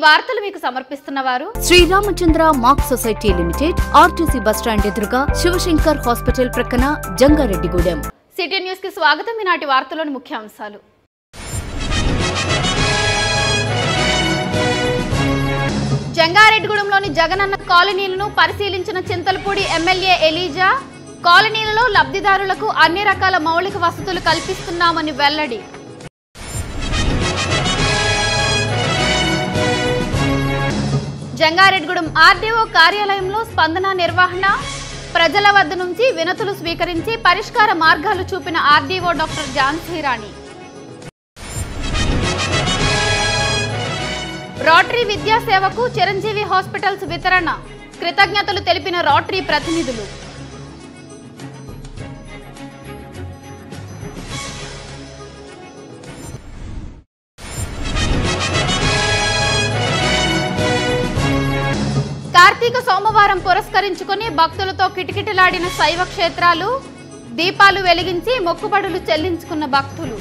వార్తలు మీకు సమర్పిస్తున్న వారు Sriramachandra mark society limited RTC bus stand ఎదురుగా శివశంకర్ హాస్పిటల్ ప్రక్కన జంగారెడ్డిగూడెం సిటీ న్యూస్ కి స్వాగతం ఈనాటి వార్తలోని ముఖ్యాంశాలు జంగారెడ్డిగూడెంలోని జగనన్న కాలనీలను పరిశీలించిన చింతలపూడి ఎమ్మెల్యే ఎలీజా కాలనీలలో లబ్ధిదారులకు అన్ని రకాల మౌలిక వసతులు కల్పిస్తున్నామని వెల్లడి జంగారెడ్డిగూడెం ఆర్డీఓ కార్యాలయంలో స్పందన నిర్వహణ ప్రజల వద్ద నుంచి వినతులు స్వీకరించి పరిష్కార మార్గాలు చూపిన RDO doctor Jhansi Rani rotary విద్యా సేవకు చిరంజీవి హాస్పిటల్స్ వితరణ కృతజ్ఞతలు తెలిపిన రోటరీ ప్రతినిధులు కార్తీక సోమవారం పురస్కరించుకుని భక్తులతో కిటకిటలాడిన శైవ క్షేత్రాలు దీపాలు వెలిగించి మొక్కుబడులు చెల్లించుకున్న భక్తులు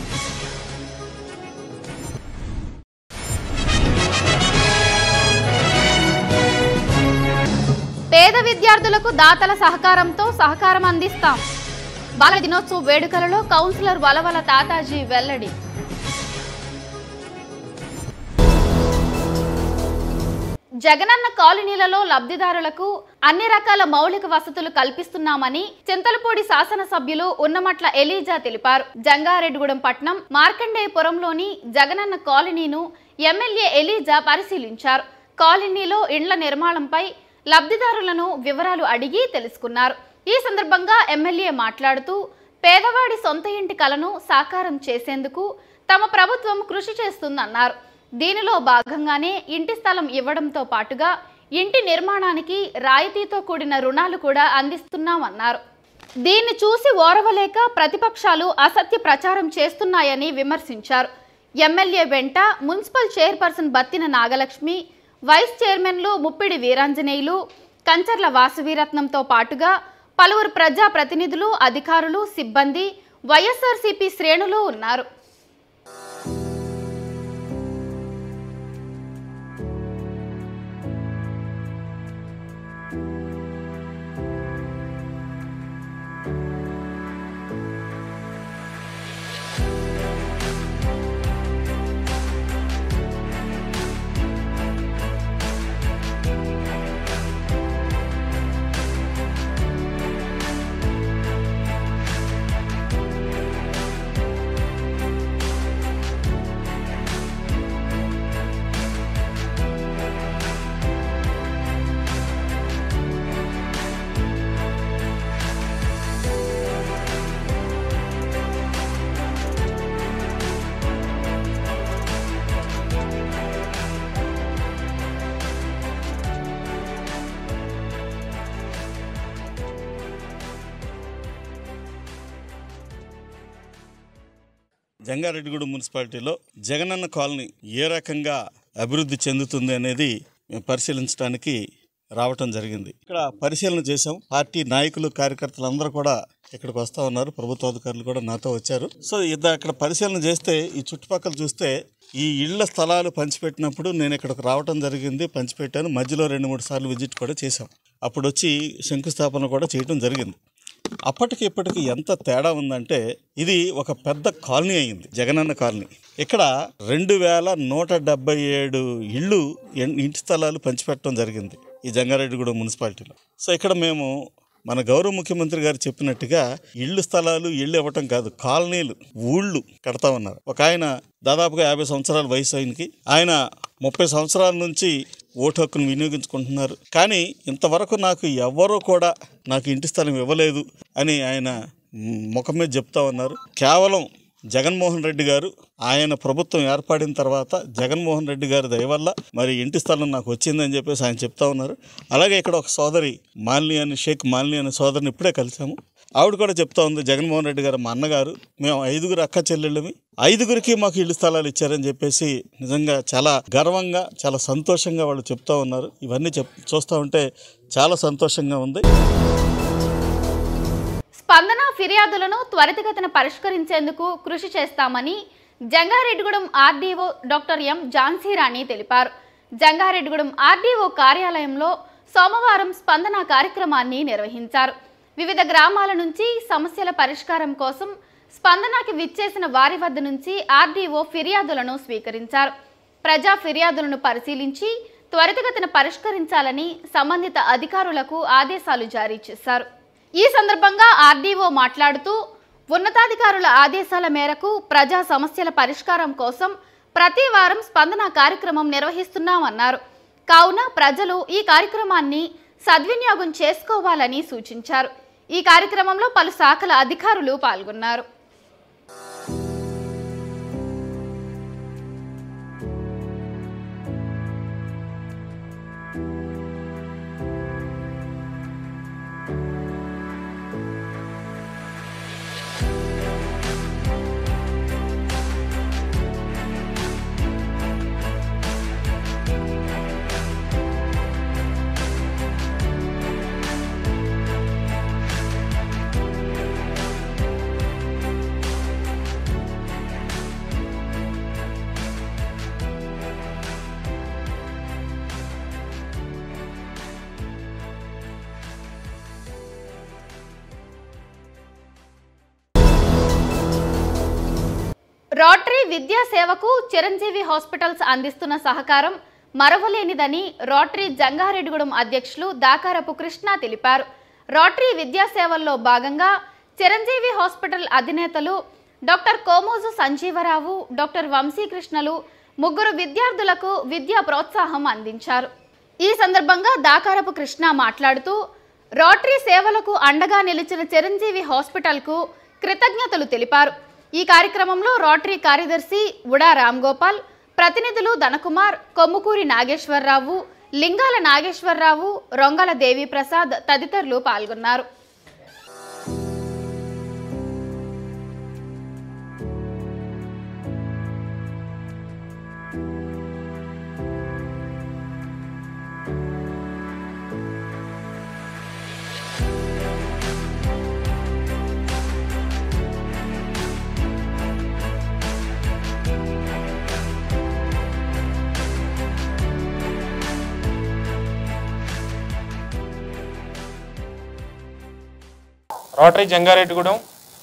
పేద విద్యార్థులకు దాతల సహకారంతో సహకారం అందిస్తాం బాల దినోత్సవ వేడుకలలో కౌన్సిలర్ వలవల తాతాజీ వెల్లడి జగనన్న కాలనీలలో లబ్ధిదారులకు అన్ని రకాల మౌలిక వసతులు కల్పిస్తున్నామని చింతలపూడి శాసనసభ్యులు ఉన్నమట్ల ఎలీజా తెలిపారు జంగారెడ్డిగూడెం పట్నం మార్కండేయపురంలోని జగనన్న కాలనీను ఎమ్మెల్యే ఎలీజా పరిశీలించారు కాలనీలో ఇండ్ల నిర్మాణంపై లబ్ధిదారులను వివరాలు అడిగి తెలుసుకున్నారు ఈ సందర్భంగా ఎమ్మెల్యే మాట్లాడుతూ పేదవాడి సొంత ఇంటి కలను సాకారం చేసేందుకు తమ ప్రభుత్వం కృషి చేస్తుందన్నారు దీనిలో భాగంగానే ఇంటి స్థలం ఇవ్వడంతో పాటుగా ఇంటి నిర్మాణానికి రాయితీతో కూడిన రుణాలు కూడా అందిస్తున్నామన్నారు దీన్ని చూసి ఓరవలేక ప్రతిపక్షాలు అసత్య ప్రచారం చేస్తున్నాయని విమర్శించారు ఎమ్మెల్యే వెంట municipal chairperson Battina Nagalakshmi vice చైర్మన్లు ముప్పిడి వీరాంజనేయులు కంచర్ల వాసవీరత్నంతో పాటుగా పలువురు ప్రజా ప్రతినిధులు అధికారులు సిబ్బంది వైఎస్ఆర్సీపీ శ్రేణులు ఉన్నారు జంగారెడ్డిగూడెం మున్సిపాలిటీలో జగనన్న కాలనీ ఏ రకంగా అభివృద్ధి చెందుతుంది అనేది మేము పరిశీలించడానికి రావటం జరిగింది ఇక్కడ పరిశీలన చేశాం పార్టీ నాయకులు కార్యకర్తలు అందరూ కూడా ఇక్కడికి వస్తూ ఉన్నారు ప్రభుత్వ అధికారులు కూడా నాతో వచ్చారు సో ఇది అక్కడ పరిశీలన చేస్తే ఈ చుట్టుపక్కల చూస్తే ఈ ఇళ్ల స్థలాలు పంచిపెట్టినప్పుడు నేను ఇక్కడికి రావటం జరిగింది పంచిపెట్టాను మధ్యలో రెండు మూడు సార్లు విజిట్ కూడా చేశాం అప్పుడు వచ్చి శంకుస్థాపన కూడా చేయటం జరిగింది అప్పటికి ఇప్పటికి ఎంత తేడా ఉందంటే ఇది ఒక పెద్ద కాలనీ అయింది జగనన్న కాలనీ ఇక్కడ రెండు వేల నూట డెబ్బై ఏడు ఇళ్ళు ఎన్- ఇంటి స్థలాలు పంచిపెట్టడం జరిగింది ఈ జంగారెడ్డిగూడెం మున్సిపాలిటీలో సో ఇక్కడ మేము మన గౌరవ ముఖ్యమంత్రి గారు చెప్పినట్టుగా ఇళ్ళు స్థలాలు ఇళ్ళు ఇవ్వటం కాదు కాలనీలు ఊళ్ళు కడతా ఉన్నారు ఒక ఆయన దాదాపుగా యాభై సంవత్సరాల వయసు ఆయనకి ఆయన ముప్పై సంవత్సరాల నుంచి ఓటు హక్కును వినియోగించుకుంటున్నారు కానీ ఇంతవరకు నాకు ఎవ్వరూ కూడా నాకు ఇంటి స్థలం ఇవ్వలేదు అని ఆయన మ్, ముఖం మీద చెప్తా ఉన్నారు కేవలం జగన్మోహన్ రెడ్డి గారు ఆయన ప్రభుత్వం ఏర్పడిన తర్వాత జగన్మోహన్ రెడ్డి గారి దయ వల్ల మరి ఇంటి స్థలం నాకు వచ్చిందని చెప్పేసి ఆయన చెప్తా ఉన్నారు అలాగే ఇక్కడ ఒక సోదరి మాలిని అని షేక్ మాలిని అనే సోదరిని ఇప్పుడే కలిసాము ఆవిడ కూడా చెప్తా ఉంది జగన్మోహన్ రెడ్డి గారు మా అన్నగారు మేము ఐదుగురు అక్క చెల్లెళ్ళమి ఐదుగురికి మాకు ఇల్లు స్థలాలు ఇచ్చారని చెప్పేసి నిజంగా చాలా గర్వంగా చాలా సంతోషంగా వాళ్ళు చెప్తా ఉన్నారు ఇవన్నీ చెప్ చూస్తూ ఉంటే చాలా సంతోషంగా ఉంది స్పందన ఫిర్యాదులను త్వరితగతిన పరిష్కరించేందుకు కృషి చేస్తామని Jangareddygudem RDO doctor M Jhansi Rani తెలిపారు జంగారెడ్డిగూడెం ఆర్డీఓ కార్యాలయంలో సోమవారం స్పందన కార్యక్రమాన్ని నిర్వహించారు వివిధ గ్రామాల నుంచి సమస్యల పరిష్కారం కోసం స్పందనకి విచ్చేసిన వారి వద్ద నుంచి ఆర్డీఓ ఫిర్యాదులను స్వీకరించారు ప్రజా ఫిర్యాదులను పరిశీలించి త్వరితగతిన పరిష్కరించాలని సంబంధిత అధికారులకు ఆదేశాలు జారీ చేశారు ఈ సందర్భంగా ఆర్డీఓ మాట్లాడుతూ ఉన్నతాధికారుల ఆదేశాల మేరకు ప్రజా సమస్యల పరిష్కారం కోసం ప్రతి వారం స్పందన కార్యక్రమం నిర్వహిస్తున్నామన్నారు కావున ప్రజలు ఈ కార్యక్రమాన్ని సద్వినియోగం చేసుకోవాలని సూచించారు ఈ కార్యక్రమంలో పలు శాఖల అధికారులు పాల్గొన్నారు రోటరీ విద్యా సేవకు చిరంజీవి హాస్పిటల్స్ అందిస్తున్న సహకారం మరవలేనిదని రోటరీ జంగారెడ్డిగూడెం అధ్యక్షులు దాకారపు కృష్ణ తెలిపారు రోటరీ విద్యా సేవల్లో భాగంగా చిరంజీవి హాస్పిటల్ అధినేతలు డాక్టర్ కోమోజు సంజీవరావు డాక్టర్ వంశీకృష్ణలు ముగ్గురు విద్యార్థులకు విద్యా ప్రోత్సాహం అందించారు ఈ సందర్భంగా దాకారపు కృష్ణ మాట్లాడుతూ రోటరీ సేవలకు అండగా నిలిచిన చిరంజీవి హాస్పిటల్కు కృతజ్ఞతలు తెలిపారు ఈ కార్యక్రమంలో రోటరీ కార్యదర్శి ఉడా రామ్ గోపాల్ ప్రతినిధులు ధనకుమార్ కొమ్ముకూరి నాగేశ్వరరావు లింగాల నాగేశ్వరరావు రొంగల దేవి ప్రసాద్ తదితరులు పాల్గొన్నారు రోటరీ జంగారెడ్డిగూడెం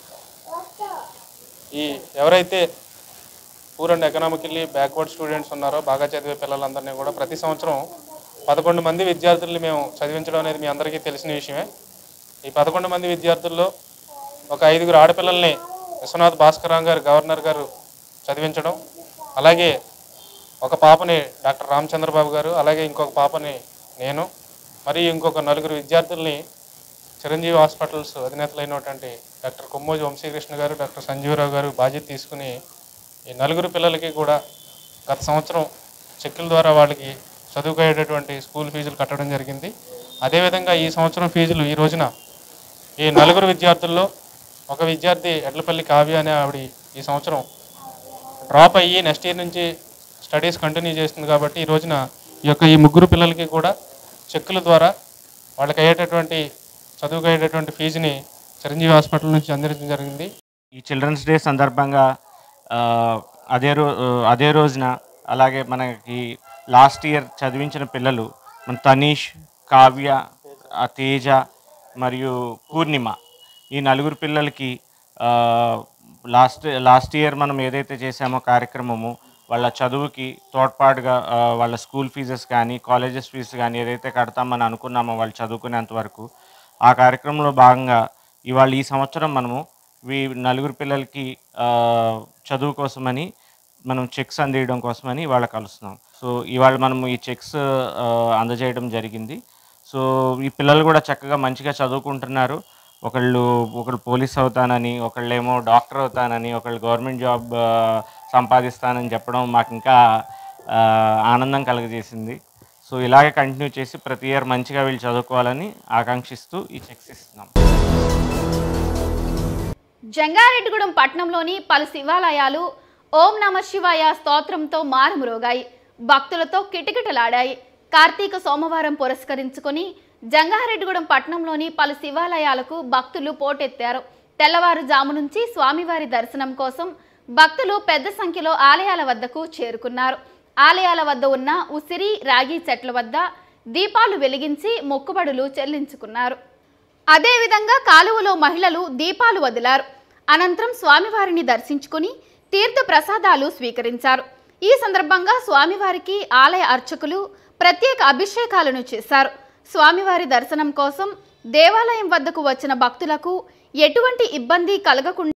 ఈ ఎవరైతే poor and economically backward students ఉన్నారో బాగా చదివే పిల్లలందరినీ కూడా ప్రతి సంవత్సరం పదకొండు మంది విద్యార్థుల్ని మేము చదివించడం అనేది మీ అందరికీ తెలిసిన విషయమే ఈ పదకొండు మంది విద్యార్థుల్లో ఒక ఐదుగురు ఆడపిల్లల్ని విశ్వనాథ్ భాస్కరరావు గారు గవర్నర్ గారు చదివించడం అలాగే ఒక పాపని డాక్టర్ రామచంద్రబాబు గారు అలాగే ఇంకొక పాపని నేను మరియు ఇంకొక నలుగురు విద్యార్థుల్ని చిరంజీవి హాస్పిటల్స్ అధినేతలైనటువంటి డాక్టర్ కొమ్మోజి వంశీకృష్ణ గారు డాక్టర్ సంజీవరావు గారు బాధ్యత తీసుకుని ఈ నలుగురు పిల్లలకి కూడా గత సంవత్సరం చెక్కుల ద్వారా వాళ్ళకి చదువుకునేటటువంటి స్కూల్ ఫీజులు కట్టడం జరిగింది అదేవిధంగా ఈ సంవత్సరం ఫీజులు ఈ రోజున ఈ నలుగురు విద్యార్థుల్లో ఒక విద్యార్థి ఎడ్లపల్లి కావ్య అనే ఆవిడ ఈ సంవత్సరం డ్రాప్ అయ్యి నెక్స్ట్ ఇయర్ నుంచి స్టడీస్ కంటిన్యూ చేస్తుంది కాబట్టి ఈ రోజున ఈ యొక్క ఈ ముగ్గురు పిల్లలకి కూడా చెక్కుల ద్వారా వాళ్ళకి అయ్యేటటువంటి చదువుకు అయ్యేటటువంటి ఫీజుని చిరంజీవి హాస్పిటల్ నుంచి అందించడం జరిగింది ఈ చిల్డ్రన్స్ డే సందర్భంగా ఆ, అదే రో అదే రోజున అలాగే మనకి లాస్ట్ ఇయర్ చదివించిన పిల్లలు మన తనీష్ కావ్య ఆ, తేజ మరియు పూర్ణిమ ఈ నలుగురు పిల్లలకి ఆ, లాస్ట్ లాస్ట్ ఇయర్ మనం ఏదైతే చేసామో కార్యక్రమము వాళ్ళ చదువుకి తోడ్పాటుగా ఆ, వాళ్ళ స్కూల్ ఫీజెస్ కానీ కాలేజెస్ ఫీజు కానీ ఏదైతే కడతామని అనుకున్నామో వాళ్ళు చదువుకునేంత వరకు ఆ కార్యక్రమంలో భాగంగా ఇవాళ ఈ సంవత్సరం మనము వీ నలుగురు పిల్లలకి ఆ, చదువు కోసమని మనం చెక్స్ అందియడం కోసమని ఇవాళ కలుస్తున్నాం సో ఇవాళ మనం ఈ చెక్స్ ఆ, అందజేయడం జరిగింది సో ఈ పిల్లలు కూడా చక్కగా మంచిగా చదువుకుంటున్నారు ఒకళ్ళు ఒకళ్ళు పోలీస్ అవుతానని ఒకళ్ళేమో డాక్టర్ అవుతానని ఒకళ్ళు గవర్నమెంట్ జాబ్ ఆ, సంపాదిస్తానని చెప్పడం మాకు ఇంకా ఆ, ఆనందం కలుగజేసింది సో ఇలాగే కంటిన్యూ చేసి ప్రతి ఇయర్ మంచిగా వీళ్ళు చదువుకోవాలని ఆకాంక్షిస్తూ ఈ చెక్స్ ఇస్తున్నాం జంగారెడ్డిగూడెం పట్టణంలోని పలు శివాలయాలు ఓం నమ శివాయ స్తోత్రంతో మారుమ్రోగాయి భక్తులతో కిటకిటలాడాయి కార్తీక సోమవారం పురస్కరించుకొని జంగారెడ్డిగూడెం పట్టణంలోని పలు శివాలయాలకు భక్తులు పోటెత్తారు తెల్లవారుజాము నుంచి స్వామివారి దర్శనం కోసం భక్తులు పెద్ద సంఖ్యలో ఆలయాల వద్దకు చేరుకున్నారు ఆలయాల వద్ద ఉన్న ఉసిరి రాగి చెట్ల వద్ద దీపాలు వెలిగించి మొక్కుబడులు చెల్లించుకున్నారు అదేవిధంగా కాలువలో మహిళలు దీపాలు వదిలారు అనంతరం స్వామివారిని దర్శించుకుని తీర్థ ప్రసాదాలు స్వీకరించారు ఈ సందర్భంగా స్వామివారికి ఆలయ అర్చకులు ప్రత్యేక అభిషేకాలను చేశారు స్వామివారి దర్శనం కోసం దేవాలయం వద్దకు వచ్చిన భక్తులకు ఎటువంటి ఇబ్బంది కలగకుండా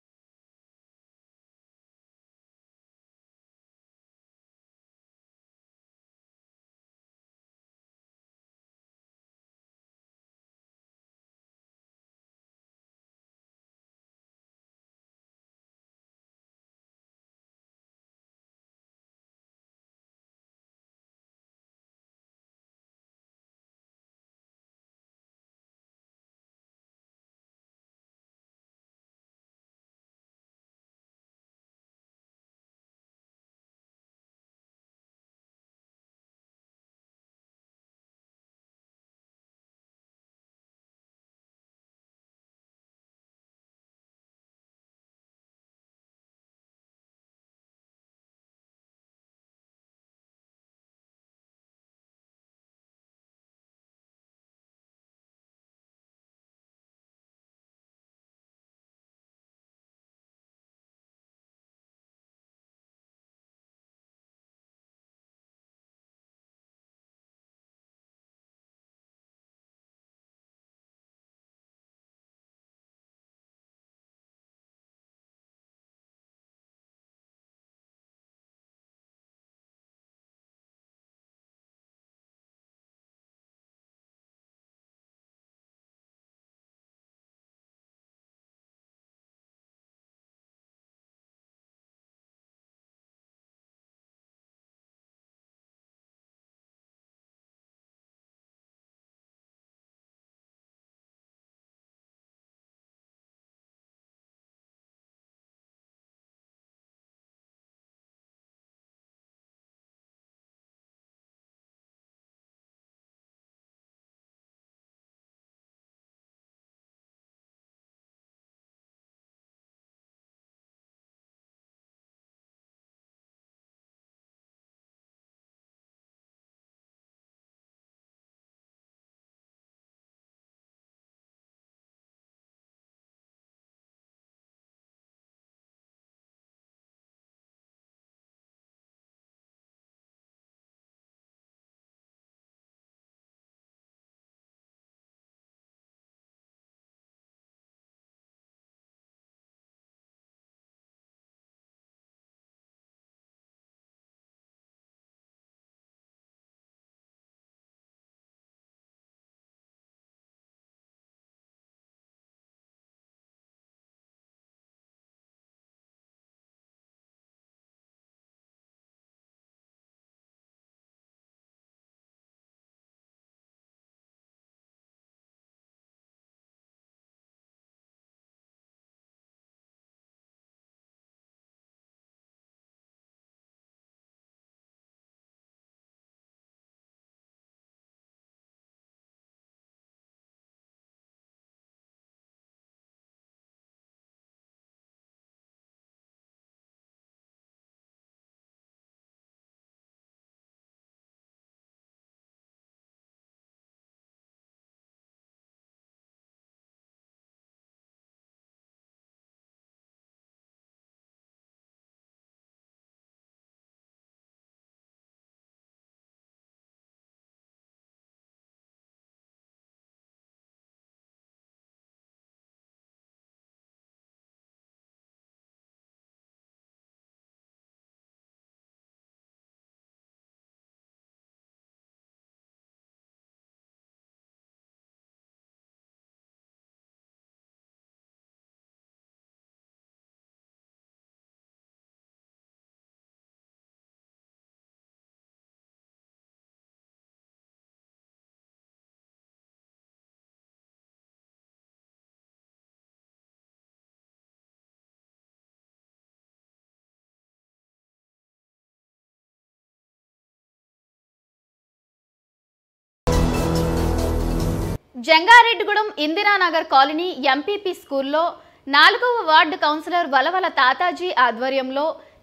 జంగారెడ్డిగూడెం ఇందిరానగర్ కాలనీ ఎంపీపీ స్కూల్లో నాలుగవ వార్డు కౌన్సిలర్ వలవల తాతాజీ ఆధ్వర్యంలో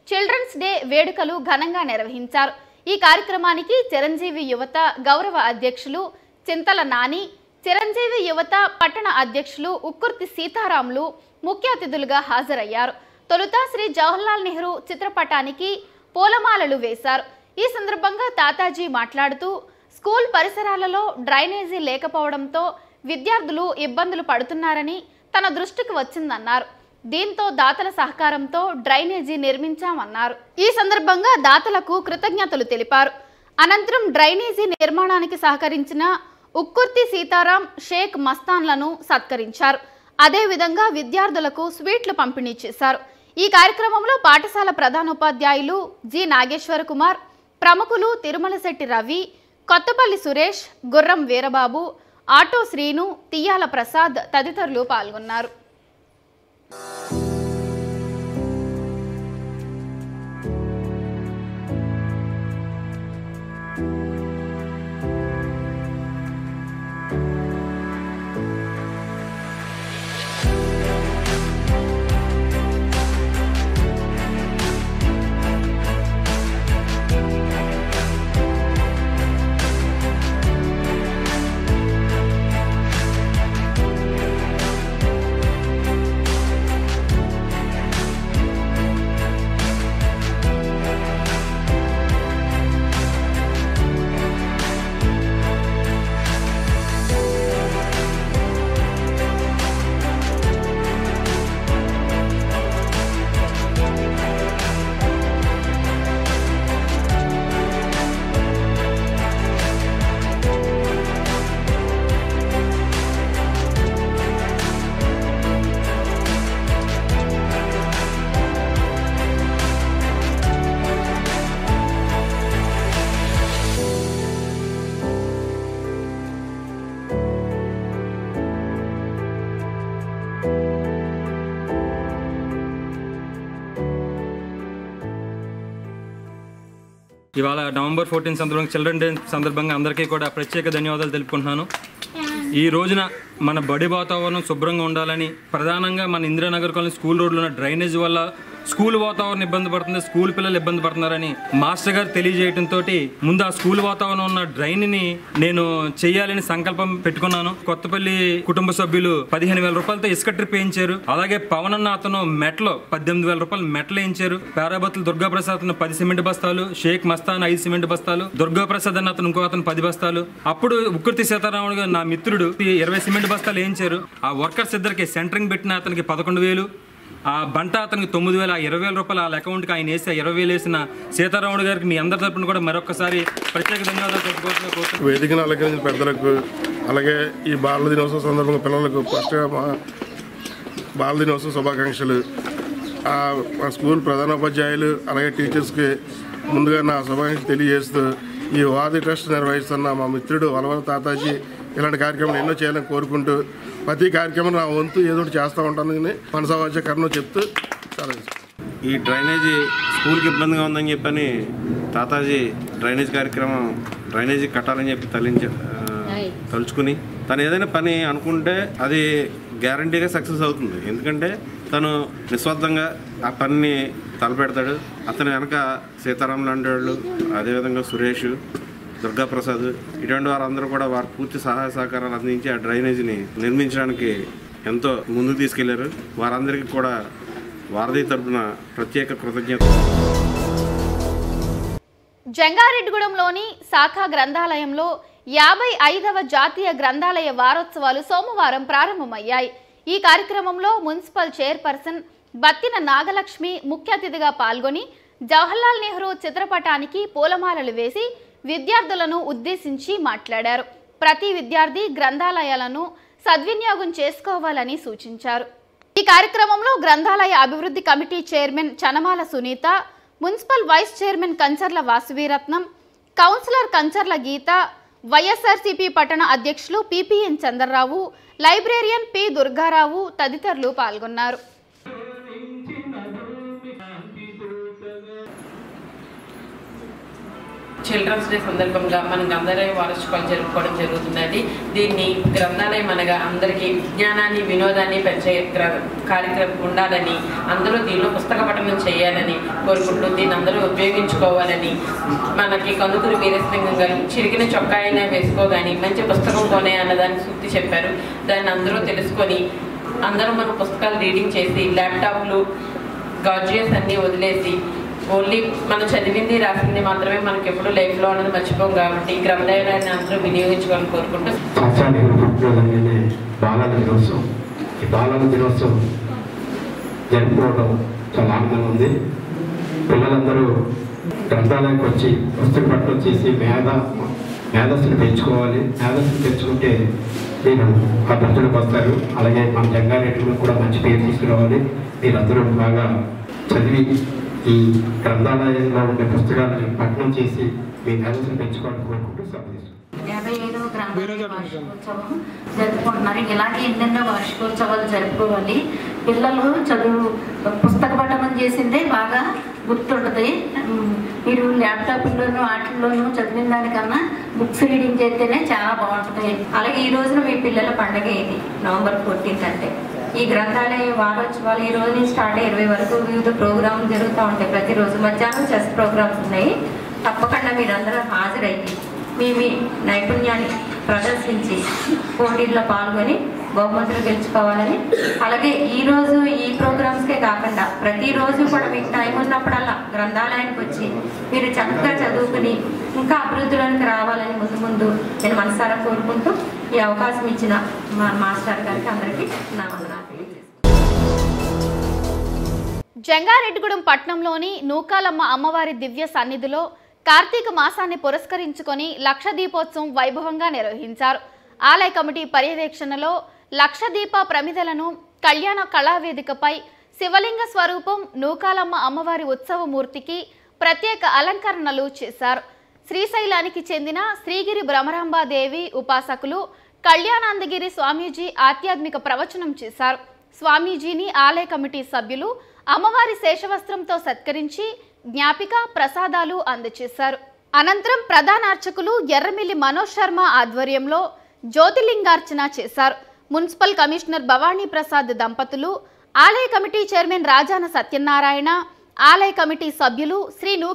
చిల్డ్రన్స్ డే వేడుకలు ఘనంగా నిర్వహించారు ఈ కార్యక్రమానికి చిరంజీవి యువత గౌరవ అధ్యక్షులు చింతల నాని చిరంజీవి యువత పట్టణ అధ్యక్షులు ఉక్కుర్తి సీతారాములు ముఖ్య అతిథులుగా హాజరయ్యారు తొలుత శ్రీ జవహర్లాల్ నెహ్రూ చిత్రపటానికి పూలమాలలు వేశారు ఈ సందర్భంగా తాతాజీ మాట్లాడుతూ స్కూల్ పరిసరాలలో డ్రైనేజీ లేకపోవడంతో విద్యార్థులు ఇబ్బందులు పడుతున్నారని తన దృష్టికి వచ్చిందన్నారు దీంతో దాతల సహకారంతో డ్రైనేజీ నిర్మించామన్నారు ఈ సందర్భంగా దాతలకు కృతజ్ఞతలు తెలిపారు అనంతరం డ్రైనేజీ నిర్మాణానికి సహకరించిన ఉక్కుర్తి సీతారాం షేక్ మస్తాన్లను సత్కరించారు అదేవిధంగా విద్యార్థులకు స్వీట్లు పంపిణీ చేశారు ఈ కార్యక్రమంలో పాఠశాల ప్రధానోపాధ్యాయులు జి నాగేశ్వర కుమార్ ప్రముఖులు తిరుమలశెట్టి రవి కొత్తపల్లి సురేష్ గుర్రం వీరబాబు ఆటో శ్రీను తియ్యాల ప్రసాద్ తదితరులు పాల్గొన్నారు ఇవాళ నవంబర్ ఫోర్టీన్ సందర్భంగా చిల్డ్రన్ డే సందర్భంగా అందరికీ కూడా ప్రత్యేక ధన్యవాదాలు తెలుపుకుంటున్నాను ఈ రోజున మన బడి వాతావరణం శుభ్రంగా ఉండాలని ప్రధానంగా మన ఇందిరానగర్ కాలనీ స్కూల్ రోడ్లో ఉన్న డ్రైనేజ్ వల్ల స్కూల్ వాతావరణం ఇబ్బంది పడుతుంది స్కూల్ పిల్లలు ఇబ్బంది పడుతున్నారని మాస్టర్ గారు తెలియజేయడంతో ముందు ఆ స్కూల్ వాతావరణం ఉన్న డ్రైన్ని నేను చేయాలని సంకల్పం పెట్టుకున్నాను కొత్తపల్లి కుటుంబ సభ్యులు పదిహేను వేల రూపాయలతో ఇసుక ట్రిప్ వేయించారు అలాగే పవన్ అన్న అతను మెట్లో పద్దెనిమిది వేల రూపాయలు మెట్లు వేయించారు పేరాబత్తులు దుర్గాప్రసాద్ అతను పది సిమెంట్ బస్తాలు షేక్ మస్తాన్ ఐదు సిమెంట్ బస్తాలు దుర్గాప్రసాద్ అన్న అతను ఇంకో అతను పది బస్తాలు అప్పుడు ఉక్కుర్తి సీతారాముడు గారు నా మిత్రుడు ఈ ఇరవై సిమెంట్ బస్తాలు వేయించారు ఆ వర్కర్స్ ఇద్దరికి సెంటరింగ్ పెట్టిన అతనికి పదకొండు వేలు ఆ బంట అతనికి తొమ్మిది వేల ఇరవై వేల రూపాయలు వాళ్ళ అకౌంట్కి ఆయన వేసి ఆ ఇరవై వేలు వేసిన సీతారాముడు గారికి మీ అందరి తరపున కూడా మరొకసారి ప్రత్యేక ధన్యవాదాలు చెప్పుకోవాలని కోరుతున్నాను వేదికను అలంకరించిన పెద్దలకు అలాగే ఈ బాల దినోత్సవం సందర్భంగా పిల్లలకు ఫస్ట్గా మా బాల దినోత్సవ శుభాకాంక్షలు ఆ మా స్కూల్ ప్రధానోపాధ్యాయులు అలాగే టీచర్స్కి ముందుగా నా శుభాకాంక్షలు తెలియజేస్తూ ఈ వాది ట్రస్ట్ నిర్వహిస్తున్న మా మిత్రుడు వలవల తాతాజీ ఇలాంటి కార్యక్రమాలు ఎన్నో చేయాలని కోరుకుంటూ ప్రతి కార్యక్రమం నా వంతు ఏదో ఒకటి చేస్తూ ఉంటానని మనసావాచ్య కర్ణం చెప్తూ చాలా ఈ డ్రైనేజీ స్కూల్కి ఇబ్బందిగా ఉందని చెప్పని తాతాజీ డ్రైనేజ్ కార్యక్రమం డ్రైనేజీ కట్టాలని చెప్పి తలించ ఆ, తలుచుకుని తను ఏదైనా పని అనుకుంటే అది గ్యారంటీగా సక్సెస్ అవుతుంది ఎందుకంటే తను నిస్వార్థంగా ఆ పనిని తలపెడతాడు అతని వెనక సీతారాం లాంటి వాళ్ళు అదేవిధంగా సురేష్ దుర్గాప్రసాద్ ఇటువంటి వారందరూ కూడా వారి పూర్తి సహాయ సహకారాలు అందించి ఆ డ్రైనేజీని నిర్మించడానికి ఎంతో ముందుకు తీసుకెళ్లారు వారందరికీ కూడా వారధి తరపున ప్రత్యేక కృతజ్ఞత జంగారెడ్డిగూడెంలోని శాఖ గ్రంథాలయంలో యాభై ఐదవ జాతీయ గ్రంథాలయ వారోత్సవాలు సోమవారం ప్రారంభమయ్యాయి ఈ కార్యక్రమంలో మున్సిపల్ చైర్పర్సన్ బత్తిన నాగలక్ష్మి ముఖ్య అతిథిగా పాల్గొని జవహర్లాల్ నెహ్రూ చిత్రపటానికి పూలమాలలు వేసి విద్యార్థులను ఉద్దేశించి మాట్లాడారు ప్రతి విద్యార్థి గ్రంథాలయాలను సద్వినియోగం చేసుకోవాలని సూచించారు ఈ కార్యక్రమంలో గ్రంథాలయ అభివృద్ధి committee chairman Chanamala Sunitha municipal vice chairman Kancharla Vasuveeratnam councillor Kancharla Geetha YSRCP పట్టణ అధ్యక్షులు PPN Chandrarao librarian P Durgarao తదితరులు పాల్గొన్నారు చిల్డ్రన్స్ డే సందర్భంగా మన గ్రంథాలయ వార్షికాలు జరుపుకోవడం జరుగుతున్నది దీన్ని గ్రంథాలయం అనగా అందరికీ విజ్ఞానాన్ని వినోదాన్ని పెంచే గ్ర కార్యక్రమం ఉండాలని అందరూ దీనిలో పుస్తక పఠనం చేయాలని కోరుకుంటూ దీన్ని అందరూ ఉపయోగించుకోవాలని మనకి కందుకూరు వీరేశలింగం గారు చిరిగిన చొక్కా అయినా వేసుకోగాని మంచి పుస్తకం కొనే అన్నదాన్ని సూక్తి చెప్పారు దాన్ని అందరూ తెలుసుకొని అందరూ మన పుస్తకాలు రీడింగ్ చేసి ల్యాప్టాప్లు గాడ్జియస్ అన్నీ వదిలేసి ఓన్లీ మనం చదివింది రాసింది మాత్రమే మనకి ఎప్పుడు లైఫ్లో అనేది మర్చిపోం కాబట్టి ఈ గ్రంథాలయాన్ని అందరూ వినియోగించుకోవాలని కోరుకుంటూ సంవత్సరానికి పుట్టినరోజు అనేది బాలల దినోత్సవం ఈ బాలల దినోత్సవం జరుపుకోవడం చాలా ఆనందంగా ఉంది పిల్లలందరూ గ్రంథాలయానికి వచ్చి పుస్తక పట్టణం చేసి మేధ మేధస్సును పెంచుకోవాలి మేధస్సును పెంచుకుంటే నేను అభివృద్ధిలోకి వస్తారు అలాగే మన జంగారెడ్డిలో కూడా మంచి పేరు తీసుకురావాలి మీరందరూ బాగా చదివి ఈ గ్రంథాలయంలో ఉండే పుస్తకాలను పఠనం చేసి మీ మేధస్సును పెంచుకోవాలని కోరుకుంటూ సంప్రదిస్తున్నాను యాభై ఐదవ గ్రామ వార్షికోత్సవం జరుపుకుంటున్నారు ఇలాగే ఎన్నెన్నో వార్షికోత్సవాలు జరుపుకోవాలి పిల్లలు చదువు పుస్తక పఠనం చేసిందే బాగా గుర్తుంటుంది ఉమ్, మీరు ల్యాప్టాప్లోనూ వాటిల్లోనూ చదివిన దానికన్నా బుక్స్ రీడింగ్ చేస్తేనే చాలా బాగుంటుంది అలాగే ఈ రోజున మీ పిల్లల పండగ ఇది నవంబర్ ఫోర్టీన్త్ అంటే ఈ గ్రంథాలయ వారోత్సవాలు ఈ రోజు నుంచి స్టార్ట్ అయ్యి ఇరవై వరకు వివిధ ప్రోగ్రాంలు జరుగుతూ ఉంటాయి ప్రతిరోజు మధ్యాహ్నం చెస్ ప్రోగ్రామ్స్ ఉన్నాయి తప్పకుండా మీరందరూ హాజరయ్యి మీ మీ నైపుణ్యాన్ని ప్రదర్శించి పోటీల్లో పాల్గొని బహుమతులు గెలుచుకోవాలని అలాగే ఈ రోజు ఈ ప్రోగ్రామ్స్కే కాకుండా ప్రతిరోజు కూడా మీకు టైం ఉన్నప్పుడల్లా గ్రంథాలయానికి వచ్చి మీరు చక్కగా చదువుకుని ఇంకా అభివృద్ధిలోనికి రావాలని ముందు ముందు నేను మనసారా కోరుకుంటూ ఈ అవకాశం ఇచ్చిన మా మాస్టర్ గారికి అందరికీ నా వందనాలు తెలియజేస్తున్నాను. జంగారెడ్డిగూడెం పట్నంలోని నూకాలమ్మ అమ్మవారి దివ్య సన్నిధిలో కార్తీక మాసాన్ని పురస్కరించుకొని లక్ష దీపోత్సవం వైభవంగా నిర్వహించారు ఆలయ కమిటీ పర్యవేక్షణలో లక్ష దీప ప్రమిదలను కళ్యాణ కళావేదికపై శివలింగ స్వరూపం నూకాలమ్మ అమ్మవారి ఉత్సవమూర్తికి ప్రత్యేక అలంకరణలు చేశారు శ్రీశైలానికి చెందిన శ్రీగిరి భ్రమరాంబాదేవి ఉపాసకులు కళ్యాణాందగిరి స్వామీజీ ఆధ్యాత్మిక ప్రవచనం చేశారు స్వామీజీని ఆలయ కమిటీ సభ్యులు అమ్మవారి శేషవస్త్రంతో సత్కరించి జ్ఞాపిక ప్రసాదాలు అందజేశారు అనంతరం ప్రధాన అర్చకులు ఎర్రమిల్లి మనోజ్ శర్మ ఆధ్వర్యంలో జ్యోతిలింగార్చన చేశారు మున్సిపల్ కమిషనర్ భవానీ ప్రసాద్ దంపతులు ఆలయ కమిటీ చైర్మన్ రాజాన సత్యనారాయణ ఆలయ కమిటీ సభ్యులు శ్రీ నూక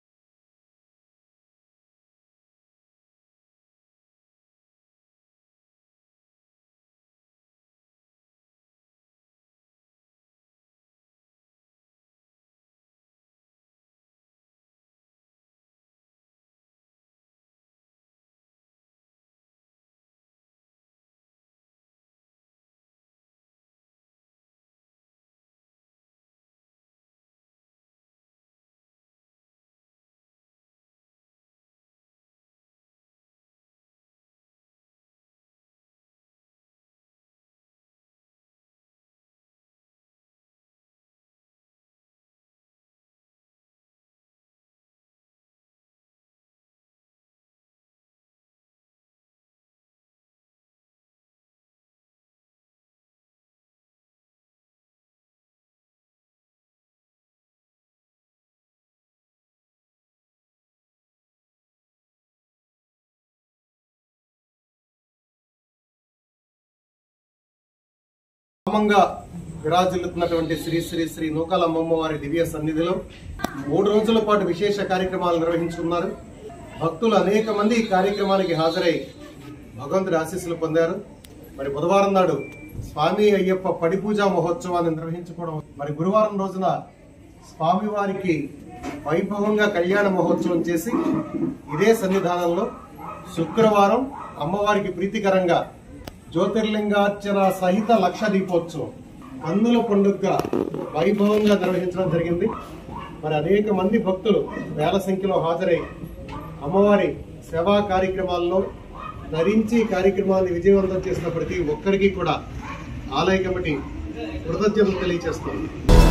క్రమంగా విరాజిల్లుతున్నటువంటి శ్రీ శ్రీ శ్రీ నూకాలమ్మమ్మ వారి దివ్య సన్నిధిలో మూడు రోజుల పాటు విశేష కార్యక్రమాలు నిర్వహించుకున్నారు భక్తులు అనేక మంది ఈ కార్యక్రమానికి హాజరై భగవంతుడి ఆశీస్సులు పొందారు మరి బుధవారం నాడు స్వామి అయ్యప్ప పడి పూజా మహోత్సవాన్ని నిర్వహించుకోవడం మరి గురువారం రోజున స్వామివారికి వైభవంగా కళ్యాణ మహోత్సవం చేసి ఇదే సన్నిధానంలో శుక్రవారం అమ్మవారికి ప్రీతికరంగా జ్యోతిర్లింగార్చన సహిత లక్ష దీపోత్సవం కన్నుల పండుగగా వైభవంగా నిర్వహించడం జరిగింది మరి అనేక మంది భక్తులు వేల సంఖ్యలో హాజరై అమ్మవారి సేవా కార్యక్రమాల్లో ధరించి ఈ కార్యక్రమాన్ని విజయవంతం చేసిన ప్రతి ఒక్కరికి కూడా ఆలయ కమిటీ కృతజ్ఞతలు తెలియజేస్తుంది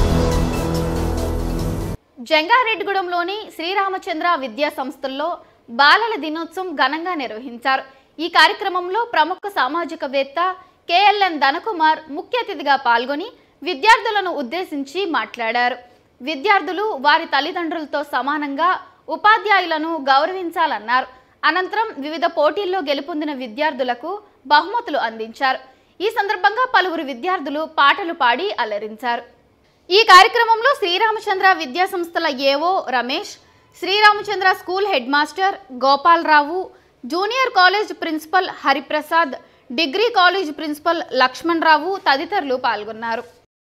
జంగారెడ్డిగూడెంలోని శ్రీరామచంద్ర విద్యా సంస్థల్లో బాలల దినోత్సవం ఘనంగా నిర్వహించారు ఈ కార్యక్రమంలో ప్రముఖ సామాజికవేత్త కేఎల్ఎన్ ధనకుమార్ ముఖ్య అతిథిగా పాల్గొని విద్యార్థులను ఉద్దేశించి మాట్లాడారు విద్యార్థులు వారి తల్లిదండ్రులతో సమానంగా ఉపాధ్యాయులను గౌరవించాలన్నారు అనంతరం వివిధ పోటీల్లో గెలుపొందిన విద్యార్థులకు బహుమతులు అందించారు ఈ సందర్భంగా పలువురు విద్యార్థులు పాటలు పాడి అలరించారు ఈ కార్యక్రమంలో శ్రీరామచంద్ర విద్యా సంస్థల AO Ramesh Sriramachandra school head master Gopalarao junior college principal Hariprasad degree college principal Lakshman Rao తదితరులు పాల్గొన్నారు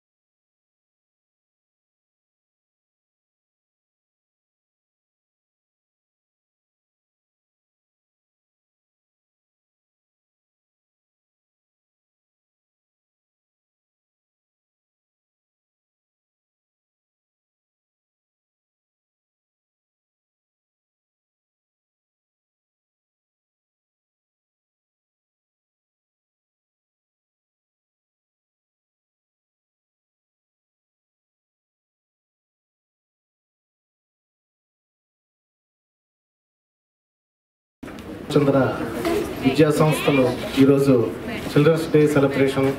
చంద్ర విద్యా సంస్థలు ఈరోజు చిల్డ్రన్స్ డే సెలబ్రేషన్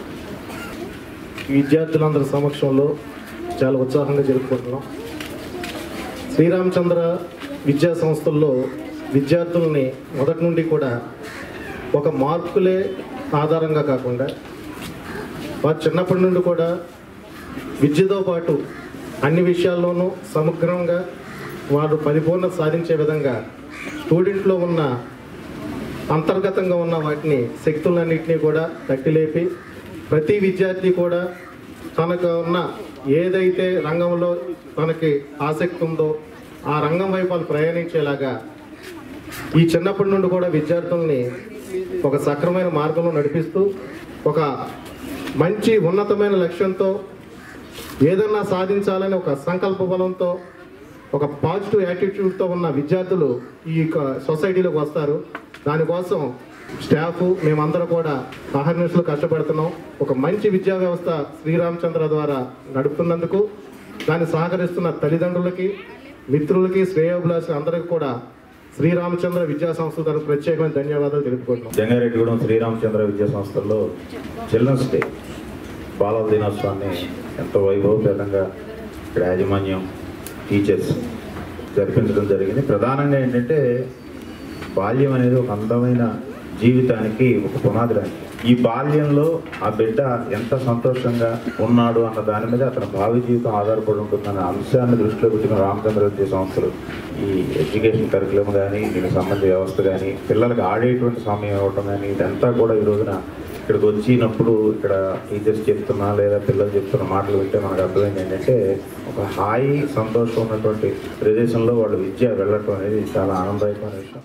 విద్యార్థులందరి సమక్షంలో చాలా ఉత్సాహంగా జరుపుకుంటున్నాం శ్రీరామచంద్ర విద్యా సంస్థల్లో విద్యార్థుల్ని మొదటి నుండి కూడా ఒక మార్కులే ఆధారంగా కాకుండా వారు చిన్నప్పటి నుండి కూడా విద్యతో పాటు అన్ని విషయాల్లోనూ సమగ్రంగా వారు పరిపూర్ణ సాధించే విధంగా స్టూడెంట్లో ఉన్న అంతర్గతంగా ఉన్న వాటిని శక్తులన్నింటినీ కూడా తట్టిలేపి ప్రతి విద్యార్థి కూడా తనకు ఉన్న ఏదైతే రంగంలో తనకి ఆసక్తి ఉందో ఆ రంగం వైపు వాళ్ళు ప్రయాణించేలాగా ఈ చిన్నప్పటి నుండి కూడా విద్యార్థుల్ని ఒక సక్రమైన మార్గంలో నడిపిస్తూ ఒక మంచి ఉన్నతమైన లక్ష్యంతో ఏదన్నా సాధించాలని ఒక సంకల్ప బలంతో ఒక పాజిటివ్ యాటిట్యూడ్తో ఉన్న విద్యార్థులు ఈ యొక్క సొసైటీలోకి వస్తారు దానికోసం స్టాఫ్ మేమందరం కూడా అహర్నిశలు కష్టపడుతున్నాం ఒక మంచి విద్యా వ్యవస్థ శ్రీరామచంద్ర ద్వారా నడుపుతున్నందుకు దాన్ని సహకరిస్తున్న తల్లిదండ్రులకి మిత్రులకి శ్రేయోభిలాషి అందరికీ కూడా శ్రీరామచంద్ర విద్యా సంస్థ తరఫు ప్రత్యేకమైన ధన్యవాదాలు తెలుపుకుంటున్నాం జంగారెడ్డిగూడెం శ్రీరామచంద్ర విద్యా సంస్థల్లో చిల్డ్రన్స్ డే బాలల దినోత్సవాన్ని ఎంతో వైభవపేతంగా ఇక్కడ యాజమాన్యం టీచర్స్ జరిపించడం జరిగింది ప్రధానంగా ఏంటంటే బాల్యం అనేది ఒక అందమైన జీవితానికి ఒక పునాది లాంటిది. ఈ బాల్యంలో ఆ బిడ్డ ఎంత సంతోషంగా ఉన్నాడు అన్న దాని మీద అతని భావి జీవితం ఆధారపడి ఉంటుందన్న అంశాన్ని దృష్టిలో పెట్టుకున్న రామచంద్ర విద్యా సంస్థలు ఈ ఎడ్యుకేషన్ కరికులం కానీ దీనికి సంబంధించిన వ్యవస్థ కానీ పిల్లలకు ఆడేటువంటి సమయం ఇవ్వటం కానీ ఇదంతా కూడా ఈ రోజున ఇక్కడికి వచ్చినప్పుడు ఇక్కడ టీచర్స్ చెప్తున్నా లేదా పిల్లలు చెప్తున్న మాటలు వింటే మనకు అర్థమైంది ఏంటంటే ఒక హాయి సంతోషం ఉన్నటువంటి ప్రదేశంలో వాళ్ళు విద్య వెళ్ళటం అనేది చాలా ఆనందదాయకమైన విషయం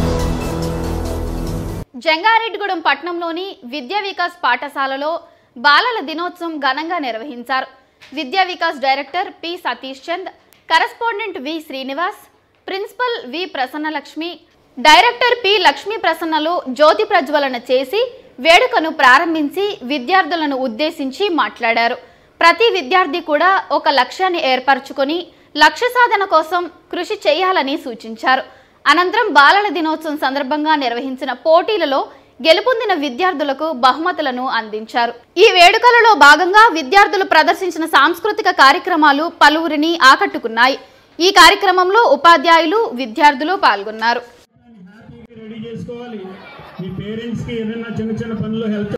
జంగారెడ్డిగూడెం పట్టణంలోని విద్యా వికాస్ పాఠశాలలో బాలల దినోత్సవం ఘనంగా నిర్వహించారు Vidya Vikas director P Satish Chand correspondent V Srinivas principal V Prasannalakshmi director P Lakshmi ప్రసన్నలు జ్యోతి ప్రజ్వలన చేసి వేడుకను ప్రారంభించి విద్యార్థులను ఉద్దేశించి మాట్లాడారు ప్రతి విద్యార్థి కూడా ఒక లక్ష్యాన్ని ఏర్పరచుకొని లక్ష్య సాధన కోసం కృషి చేయాలని సూచించారు అనంతరం బాలల దినోత్సవం సందర్భంగా నిర్వహించిన పోటీలలో గెలుపొందిన విద్యార్థులకు బహుమతులను అందించారు ఈ వేడుకలలో భాగంగా విద్యార్థులు ప్రదర్శించిన సాంస్కృతిక కార్యక్రమాలు పలువురిని ఆకట్టుకున్నాయి ఈ కార్యక్రమంలో ఉపాధ్యాయులు విద్యార్థులు పాల్గొన్నారు రెడీ చేసుకోవాలి మీ పేరెంట్స్కి ఏదైనా చిన్న చిన్న పనులు హెల్ప్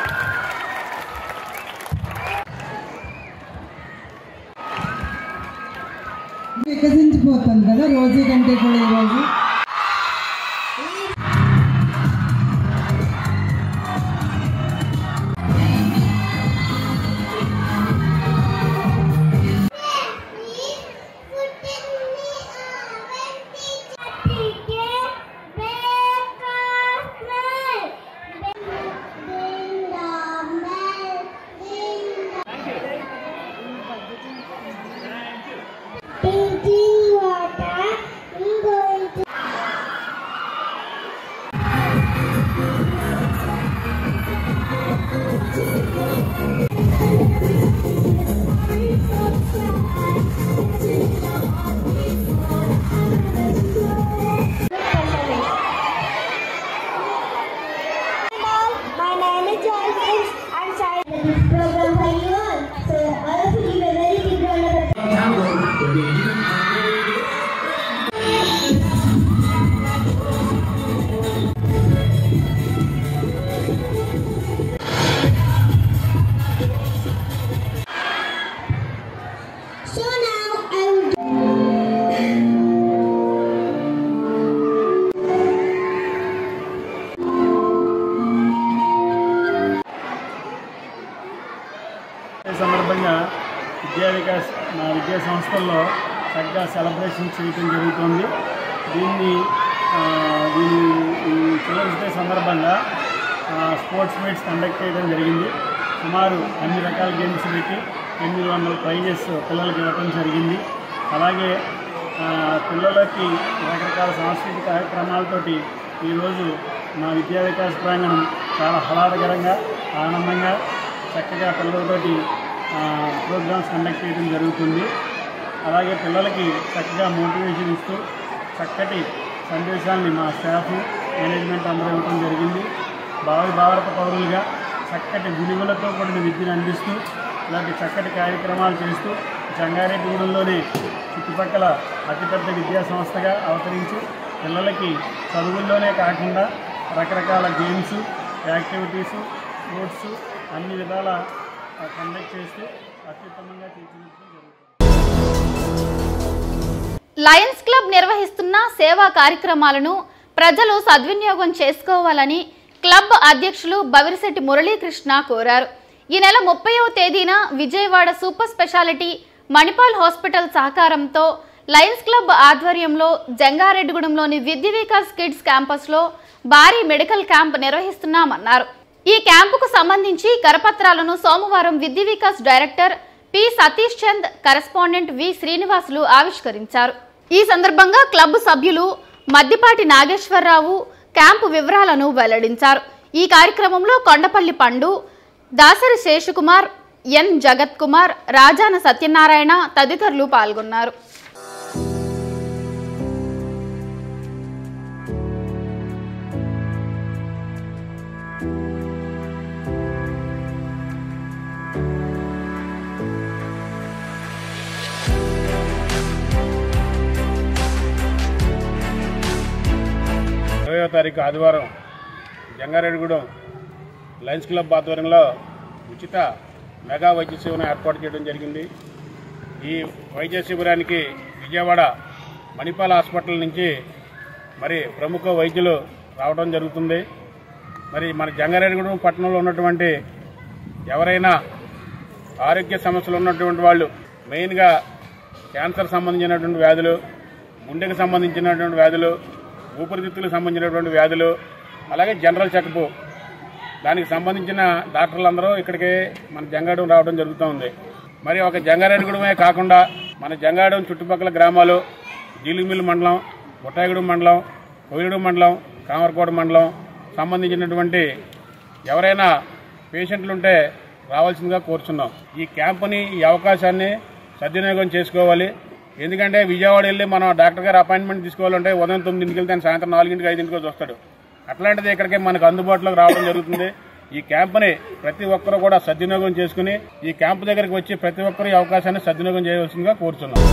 వికసించిపోతుంది కదా రోజు కంటే కూడా ఈరోజు Drinking water, I'm going to హాస్టల్లో చక్కగా సెలబ్రేషన్ చేయడం జరుగుతుంది దీన్ని ఆ, దీని ఈ చిల్డ్రన్స్ డే సందర్భంగా ఆ, స్పోర్ట్స్ మీట్స్ కండక్ట్ చేయడం జరిగింది సుమారు అన్ని రకాల గేమ్స్ పెట్టి ఎనిమిది వందల ప్రైజెస్ పిల్లలకి ఇవ్వడం జరిగింది అలాగే ఆ, పిల్లలకి రకరకాల సాంస్కృతిక కార్యక్రమాలతోటి ఈరోజు మా విద్యా వికాస్ ప్రాంగణం చాలా ఆహ్లాదకరంగా ఆనందంగా చక్కగా పిల్లలతోటి ప్రోగ్రామ్స్ కండక్ట్ చేయడం జరుగుతుంది అలాగే పిల్లలకి చక్కగా మోటివేషన్ ఇస్తూ చక్కటి సందేశాన్ని మా స్టాఫ్ మేనేజ్మెంట్ అందరూ ఇవ్వడం జరిగింది భావి భారత పౌరులుగా చక్కటి విలువలతో కూడిన విద్యను అందిస్తూ ఇలాంటి చక్కటి కార్యక్రమాలు చేస్తూ జంగారెడ్డిగూడెంలోనే చుట్టుపక్కల అతిపెద్ద విద్యా సంస్థగా అవతరించి పిల్లలకి చదువుల్లోనే కాకుండా రకరకాల గేమ్స్ యాక్టివిటీస్ స్పోర్ట్స్ అన్ని విధాల కండక్ట్ చేస్తూ అత్యుత్తమంగా తీర్చిదిద్దడం జరుగుతుంది లయన్స్ క్లబ్ నిర్వహిస్తున్న సేవా కార్యక్రమాలను ప్రజలు సద్వినియోగం చేసుకోవాలని క్లబ్ అధ్యక్షులు బవిరిశెట్టి మురళీకృష్ణ కోరారు ఈ నెల ముప్పైవ తేదీన Vijayawada super speciality Manipal hospital సహకారంతో లయన్స్ క్లబ్ ఆధ్వర్యంలో జంగారెడ్డిగూడెంలోని విద్య వికాస్ కిడ్స్ క్యాంపస్లో భారీ మెడికల్ క్యాంప్ నిర్వహిస్తున్నామన్నారు ఈ క్యాంపుకు సంబంధించి కరపత్రాలను సోమవారం Vidya Vikas director P Satish Chand correspondent V Srinivasulu ఆవిష్కరించారు ఈ సందర్భంగా క్లబ్ సభ్యులు మద్దిపాటి నాగేశ్వరరావు క్యాంపు వివరాలను వెల్లడించారు ఈ కార్యక్రమంలో కొండపల్లి పండు దాసరి శేషకుమార్ ఎన్ జగత్ కుమార్ రాజాన సత్యనారాయణ తదితరులు పాల్గొన్నారు ఇరవయో తారీఖు ఆదివారం జంగారెడ్డిగూడెం లయన్స్ క్లబ్ ఆధ్వర్యంలో ఉచిత మెగా వైద్య శిబిరం ఏర్పాటు చేయడం జరిగింది ఈ వైద్య శిబిరానికి విజయవాడ మణిపాల్ హాస్పిటల్ నుంచి మరి ప్రముఖ వైద్యులు రావడం జరుగుతుంది మరి మన జంగారెడ్డిగూడెం పట్టణంలో ఉన్నటువంటి ఎవరైనా ఆరోగ్య సమస్యలు ఉన్నటువంటి వాళ్ళు మెయిన్గా క్యాన్సర్ సంబంధించినటువంటి వ్యాధులు గుండెకు సంబంధించినటువంటి వ్యాధులు ఊపిరితిత్తులకు సంబంధించినటువంటి వ్యాధులు అలాగే జనరల్ చెకప్ దానికి సంబంధించిన డాక్టర్లు అందరూ ఇక్కడికి మన జంగాడం రావడం జరుగుతూ ఉంది మరి ఒక జంగారెడ్డిగూడెమే కాకుండా మన జంగాడం చుట్టుపక్కల గ్రామాలు జీలిమిల్లి మండలం బుట్టాయిగూడెం మండలం కోయిలూడు మండలం కామరకోట మండలం సంబంధించినటువంటి ఎవరైనా పేషెంట్లు ఉంటే రావాల్సిందిగా కోరుచున్నాం ఈ క్యాంపుని ఈ అవకాశాన్ని సద్వినియోగం చేసుకోవాలి ఎందుకంటే విజయవాడ వెళ్ళి మనం డాక్టర్ గారు అపాయింట్మెంట్ తీసుకోవాలంటే ఉదయం తొమ్మిదింటికి వెళ్తే ఆయన సాయంత్రం నాలుగింటికి ఐదింటికి వచ్చి వస్తాడు అట్లాంటిది ఇక్కడికి మనకు అందుబాటులోకి రావడం జరుగుతుంది ఈ క్యాంపుని ప్రతి ఒక్కరూ కూడా సద్వినియోగం చేసుకుని ఈ క్యాంపు దగ్గరికి వచ్చి ప్రతి ఒక్కరు ఈ అవకాశాన్ని సద్వినియోగం చేయవలసిందిగా కోరుతున్నాం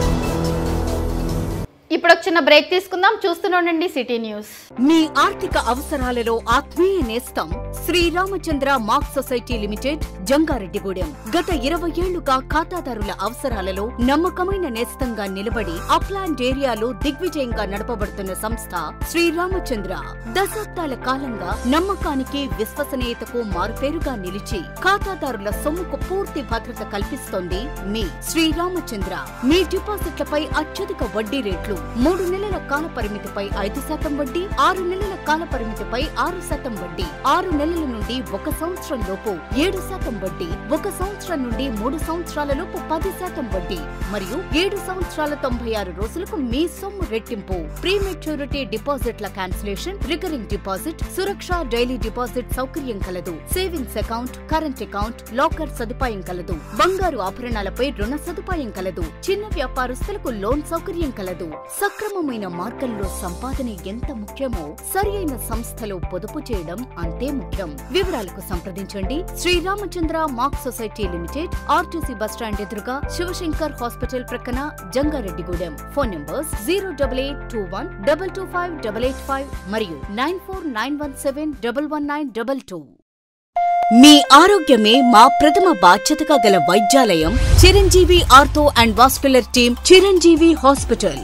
ఇప్పుడు ఒక చిన్న బ్రేక్ తీసుకుందాం చూస్తూనే సిటీ న్యూస్ మీ ఆర్థిక అవసరాలలో ఆత్మీయ నేస్తం Sriramachandra mark society limited Jangareddygudem గత ఇరవై ఏళ్లుగా ఖాతాదారుల అవసరాలలో నమ్మకమైన నేస్తంగా నిలబడి అప్లాండ్ ఏరియాలో దిగ్విజయంగా నడపబడుతున్న సంస్థ శ్రీరామచంద్ర దశాబ్దాల కాలంగా నమ్మకానికి విశ్వసనీయతకు మారుపేరుగా నిలిచి ఖాతాదారుల సొమ్ముకు పూర్తి భద్రత కల్పిస్తోంది మీ శ్రీరామచంద్ర మీ డిపాజిట్లపై అత్యధిక వడ్డీ రేట్లు మూడు నెలల కాల పరిమితిపై ఐదు శాతం వడ్డీ ఆరు నెలల కాల పరిమితిపై ఆరు శాతం వడ్డీ ఆరు నెలల నుండి ఒక సంవత్సరం లోపు ఏడు శాతం వడ్డీ ఒక సంవత్సరం నుండి మూడు సంవత్సరాల లోపు పది శాతం వడ్డీ మరియు ఏడు సంవత్సరాల తొంభై ఆరు రోజులకు మీ సొమ్ము రెట్టింపు ప్రీమెచ్యూరిటీ డిపాజిట్ల cancellation recurring deposit Suraksha daily deposit సౌకర్యం కలదు savings account current account locker సదుపాయం కలదు బంగారు ఆభరణాలపై రుణ సదుపాయం కలదు చిన్న వ్యాపారస్తులకు లోన్ సౌకర్యం కలదు సక్రమమైన మార్గంలో సంపాదన ఎంత ముఖ్యమో సరియైన సంస్థలో పొదుపు చేయడం అంతే ముఖ్యం వివరాలకు సంప్రదించండి Sriramachandra mark society limited RTC bus stand ఎదురుగా శివశంకర్ హాస్పిటల్ ప్రక్కన Jangareddygudem phone numbers zero double eight two one double two five double eight five మరియు nine four nine one seven double one nine double two మీ ఆరోగ్యమే మా ప్రథమ బాధ్యతగా గల వైద్యాలయం Chiranjeevi ortho and vascular team Chiranjeevi hospital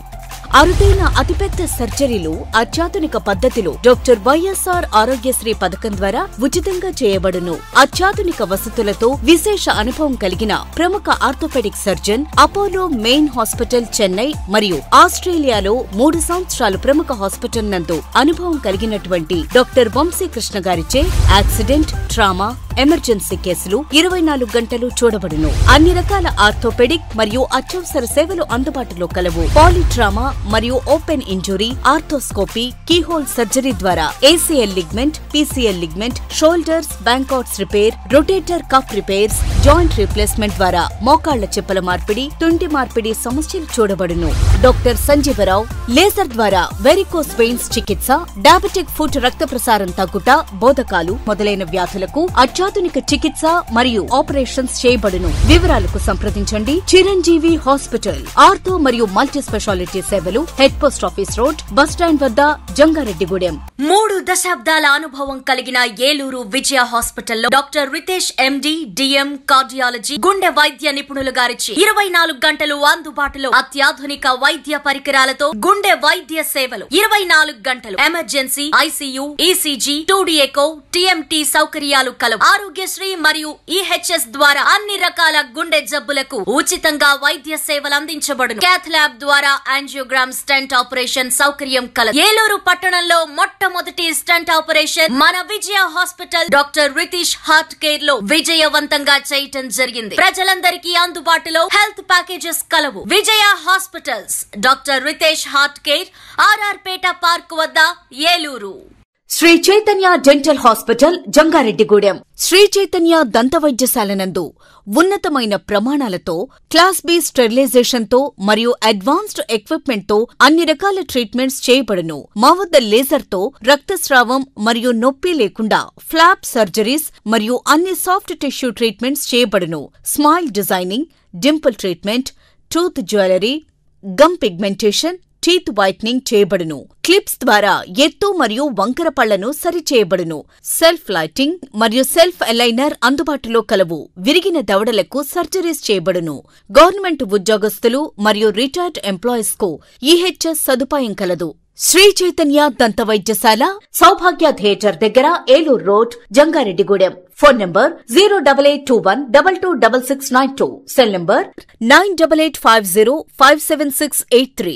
అరుదైన అతిపెద్ద సర్జరీలు అత్యాధునిక పద్ధతిలో డాక్టర్ వైఎస్ఆర్ ఆరోగ్యశ్రీ పథకం ద్వారా ఉచితంగా చేయబడును అత్యాధునిక వసతులతో విశేష అనుభవం కలిగిన ప్రముఖ orthopaedic surgeon Apollo main hospital Chennai మరియు ఆస్ట్రేలియాలో మూడు సంవత్సరాలు ప్రముఖ హాస్పిటల్ నందు అనుభవం కలిగినటువంటి డాక్టర్ వంశీకృష్ణ గారిచే యాక్సిడెంట్ ట్రామా ఎమర్జెన్సీ కేసులు ఇరవై నాలుగు గంటలు చూడబడును అన్ని రకాల ఆర్థోపెడిక్ మరియు అత్యవసర సేవలు అందుబాటులో కలవు పాలిట్రామా మరియు open injury arthroscopy keyhole surgery ద్వారా ACL ligament PCL ligament shoulders bankarts repair rotator cuff repairs joint replacement ద్వారా మోకాళ్ల చెప్పుల మార్పిడి తుంటి మార్పిడి సమస్యలు చూడబడును డాక్టర్ సంజీవరావు లేజర్ ద్వారా వెరికోస్ వెయిన్స్ చికిత్స డయాబెటిక్ ఫుట్ రక్త ప్రసారం తగ్గుట బోధకాలు మొదలైన వ్యాధులకు అత్యాధునిక చికిత్స మరియు ఆపరేషన్స్ చేయబడును వివరాలకు సంప్రదించండి చిరంజీవి హాస్పిటల్ ఆర్థో మరియు మల్టీ స్పెషాలిటీ సేవలు head post office road bus stand వద్ద జంగారెడ్డిగూడెం మూడు దశాబ్దాల అనుభవం కలిగిన ఏలూరు విజయ హాస్పిటల్లో doctor Ritesh MD DM cardiology గుండె వైద్య నిపుణులు గారిచి ఇరవై నాలుగు గంటలు అందుబాటులో అత్యాధునిక వైద్య పరికరాలతో గుండె వైద్య సేవలు ఇరవై నాలుగు గంటలు emergency ICU ECG two D echo TMT సౌకర్యాలు కలవు ఆరోగ్యశ్రీ మరియు ఈహెచ్ఎస్ ద్వారా అన్ని రకాల గుండె జబ్బులకు ఉచితంగా వైద్య సేవలు అందించబడును క్యాథ్ ల్యాబ్ ద్వారా యాంజియోగ్రామ్ స్టెంట్ ఆపరేషన్ సౌకర్యం కలదు ఏలూరు పట్టణంలో మొట్టమొదటి స్టంట్ ఆపరేషన్ మన Vijaya hospital doctor Ritish heart care లో విజయవంతంగా చేయటం జరిగింది ప్రజలందరికీ అందుబాటులో హెల్త్ ప్యాకేజెస్ కలవు Vijaya hospitals doctor Ritesh heart care RR పేట పార్క్ వద్ద ఏలూరు శ్రీ చైతన్య డెంటల్ హాస్పిటల్ జంగారెడ్డిగూడెం శ్రీ చైతన్య దంత వైద్యశాల నందు ఉన్నతమైన ప్రమాణాలతో క్లాస్ బి స్టెరిలైజేషన్ తో మరియు అడ్వాన్స్డ్ ఎక్విప్మెంట్ తో అన్ని రకాల ట్రీట్మెంట్స్ చేయబడును మా వద్ద లేజర్ తో రక్తస్రావం మరియు నొప్పి లేకుండా ఫ్లాప్ సర్జరీస్ మరియు అన్ని సాఫ్ట్ టిష్యూ ట్రీట్మెంట్స్ చేయబడును smile designing dimple treatment tooth jewellery gum pigmentation teeth whitening చేయబడును క్లిప్స్ ద్వారా ఎత్తు మరియు వంకర పళ్లను సరిచేయబడును సెల్ఫ్ లైటింగ్ మరియు సెల్ఫ్ అలైనర్ అందుబాటులో కలవు విరిగిన దవడలకు సర్జరీస్ చేయబడును గవర్నమెంట్ ఉద్యోగస్తులు మరియు రిటైర్డ్ ఎంప్లాయీస్ కు ఈహెచ్ఎస్ సదుపాయం కలదు శ్రీ చైతన్య దంత వైద్యశాల సౌభాగ్య థియేటర్ దగ్గర Eluru road Jangareddygudem phone number zero double eight two one double two double six nine two cell number nine double eight five zero five seven six eight three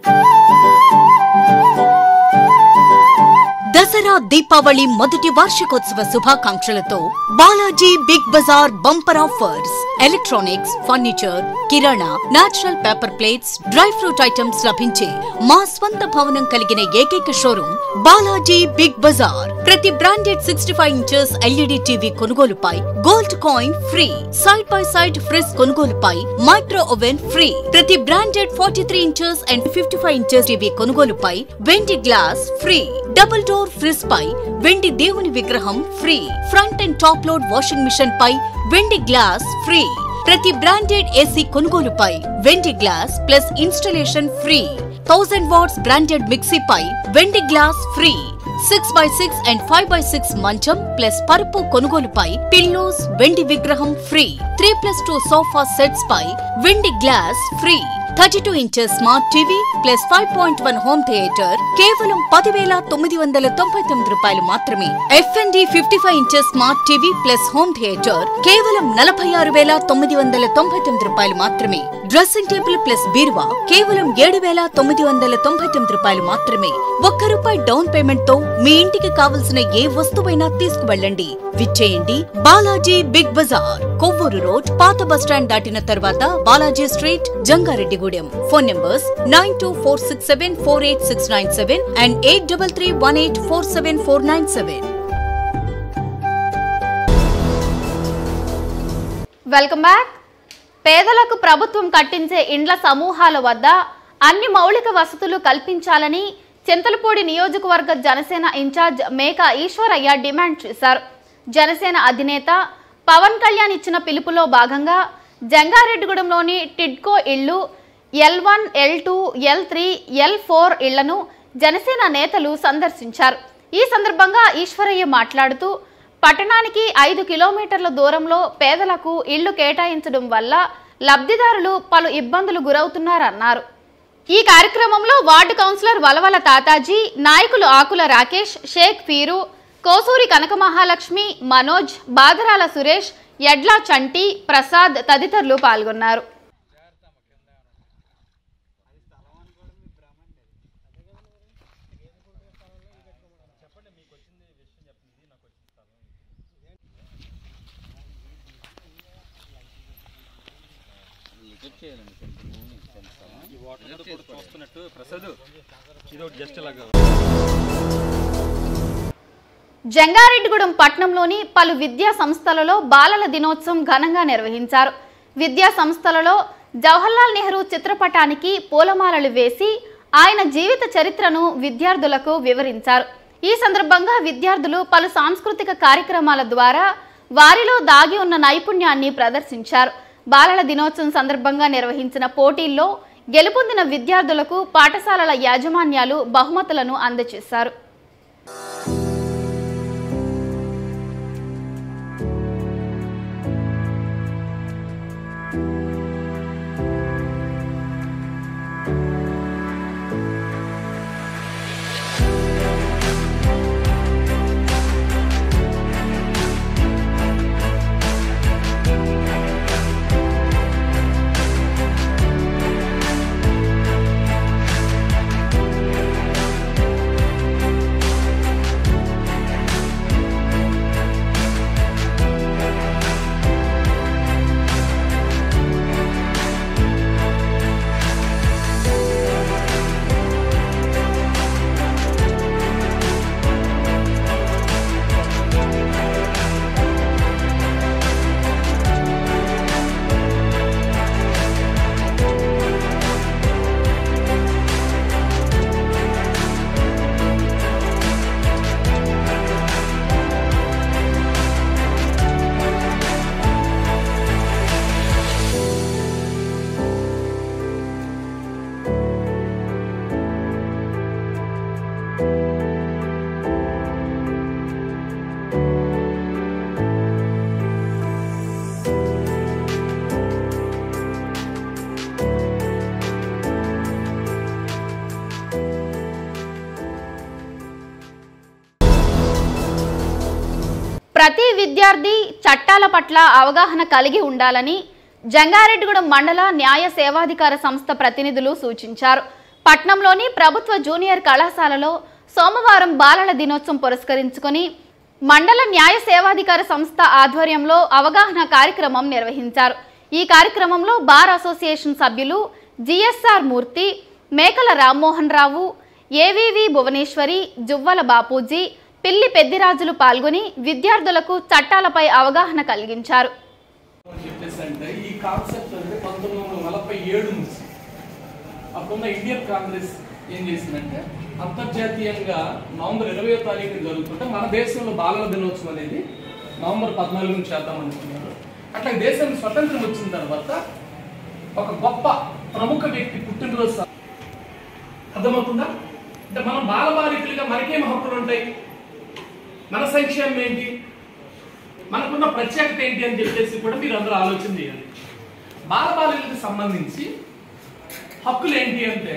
Dasara Deepavali మొదటి వార్షికోత్సవ శుభాకాంక్షలతో Balaji big bazaar bumper offers electronics furniture కిరాణా natural paper plates dry fruit items లభించే మా స్వంత భవనం కలిగిన ఏకైక షోరూం బాలాజీ బిగ్ బజార్ ప్రతి branded sixty five inches LED TV కొనుగోలుపై gold coin free side by side fridge కొనుగోలుపై మైక్రో ఓవెన్ ఫ్రీ ప్రతి branded forty three inches and fifty five inches TV కొనుగోలుపై వెండి glass free double door fridge పై వెండి దేవుని విగ్రహం free front and top load washing machine పై వెండి గ్లాస్ ఫ్రీ ప్రతి బ్రాండెడ్ ఏసీ కొనుగోలుపై వెండి glass plus installation free thousand watts branded mixie పై వెండి glass free six by six and five by six మంచం ప్లస్ పరుపు కొనుగోలుపై పిల్లోస్ వెండి విగ్రహం free three plus two sofa sets పై వెండి glass free thirty two inches smart TV plus five point one home theatre కేవలం పదివేల తొమ్మిది వందల తొంభై తొమ్మిది రూపాయలు మాత్రమే FND fifty five inches smart TV plus home theatre కేవలం నలభై ఆరు వేల తొమ్మిది వందల తొంభై తొమ్మిది రూపాయలు మాత్రమే డ్రెస్సింగ్ టేబుల్ ప్లస్ బీరువా కేవలం ఏడు వేల తొమ్మిది వందల తొంభై తొమ్మిది రూపాయలు మాత్రమే ఒక్క రూపాయి డౌన్ పేమెంట్ తో మీ ఇంటికి కావలసిన ఏ వస్తువైనా తీసుకువెళ్ళండి విచ్చేయండి Balaji big Bazaar Kovvur road పాత బస్టాండ్ దాటిన తర్వాత Balaji street Jangareddygudem phone numbers nine two four six seven four eight six nine seven and eight double three one eight four seven four nine seven welcome back పేదలకు ప్రభుత్వం కట్టించే ఇండ్ల సమూహాల వద్ద అన్ని మౌలిక వసతులు కల్పించాలని చింతలపూడి నియోజకవర్గ జనసేన ఇన్ఛార్జ్ మేకా ఈశ్వరయ్య డిమాండ్ చేశారు జనసేన అధినేత పవన్ కళ్యాణ్ ఇచ్చిన పిలుపులో భాగంగా జంగారెడ్డిగూడెంలోని టిడ్కో ఇళ్లు L one L two L three L four ఇళ్లను జనసేన నేతలు సందర్శించారు ఈ సందర్భంగా ఈశ్వరయ్య మాట్లాడుతూ పట్టణానికి ఐదు కిలోమీటర్ల దూరంలో పేదలకు ఇళ్లు కేటాయించడం వల్ల లబ్ధిదారులు పలు ఇబ్బందులు గురవుతున్నారన్నారు ఈ కార్యక్రమంలో వార్డు కౌన్సిలర్ వలవల తాతాజీ నాయకులు ఆకుల రాకేష్ షేక్ పీరు కోసూరి కనక మహాలక్ష్మి మనోజ్ బాదరాల సురేష్ ఎడ్ల చంటి ప్రసాద్ తదితరులు పాల్గొన్నారు చూస్తున్నట్టు ప్రసాద్ ఇది ఒకటి జస్ట్ ఇలాగా జంగారెడ్డిగూడెం పట్టణంలోని పలు విద్యా సంస్థలలో బాలల దినోత్సవం ఘనంగా నిర్వహించారు విద్యా సంస్థలలో జవహర్లాల్ నెహ్రూ చిత్రపటానికి పూలమాలలు వేసి ఆయన జీవిత చరిత్రను విద్యార్థులకు వివరించారు ఈ సందర్భంగా విద్యార్థులు పలు సాంస్కృతిక కార్యక్రమాల ద్వారా వారిలో దాగి ఉన్న నైపుణ్యాన్ని ప్రదర్శించారు బాలల దినోత్సవం సందర్భంగా నిర్వహించిన పోటీల్లో గెలుపొందిన విద్యార్థులకు పాఠశాలల యాజమాన్యాలు బహుమతులను అందజేశారు ప్రతి విద్యార్థి చట్టాల పట్ల అవగాహన కలిగి ఉండాలని జంగారెడ్డిగూడెం మండల న్యాయ సేవాధికార సంస్థ ప్రతినిధులు సూచించారు పట్నంలోని ప్రభుత్వ జూనియర్ కళాశాలలో సోమవారం బాలల దినోత్సవం పురస్కరించుకొని మండల న్యాయ సేవాధికార సంస్థ ఆధ్వర్యంలో అవగాహన కార్యక్రమం నిర్వహించారు ఈ కార్యక్రమంలో బార్ అసోసియేషన్ సభ్యులు జిఎస్ఆర్ మూర్తి మేకల రామ్మోహన్ రావు ఏవివి భువనేశ్వరి జువ్వల బాపూజీ పిల్లి పెద్దిరాజులు పాల్గొని విద్యార్థులకు చట్టాలపై అవగాహన కలిగించారు చెప్పేసి అంటే ఈ కాన్సెప్ట్ అంటే పంతొమ్మిది వందల నలభై ఏడు నుంచి అప్పుడున్న ఇండియన్ కాంగ్రెస్ ఏం చేసిందంటే అంతర్జాతీయంగా నవంబర్ ఇరవై తారీఖున జరుగుతుంటే మన దేశంలో బాలల దినోత్సవం అనేది నవంబర్ పద్నాలుగు నుంచి చేద్దాం అనుకున్నారు అట్లా దేశానికి స్వతంత్రం వచ్చిన తర్వాత ఒక గొప్ప ప్రముఖ వ్యక్తి పుట్టినరోజు స- అర్థమవుతుందా అంటే మనం బాలబాలికలుగా మనకేం హక్కులు ఉంటాయి మన సంక్షేమం ఏంటి మనకున్న ప్రత్యేకత ఏంటి అని చెప్పేసి కూడా మీరు అందరూ ఆలోచన చేయాలి బాలబాలికలకు సంబంధించి హక్కులు ఏంటి అంటే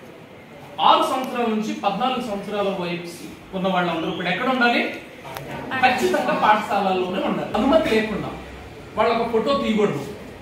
ఆరు సంవత్సరాల నుంచి పద్నాలుగు సంవత్సరాల వయసు ఉన్న వాళ్ళందరూ కూడా ఎక్కడ ఉండాలి ఖచ్చితంగా పాఠశాలల్లోనే ఉండాలి అనుమతి లేకుండా వాళ్ళ ఒక ఫోటో తీయకూడదు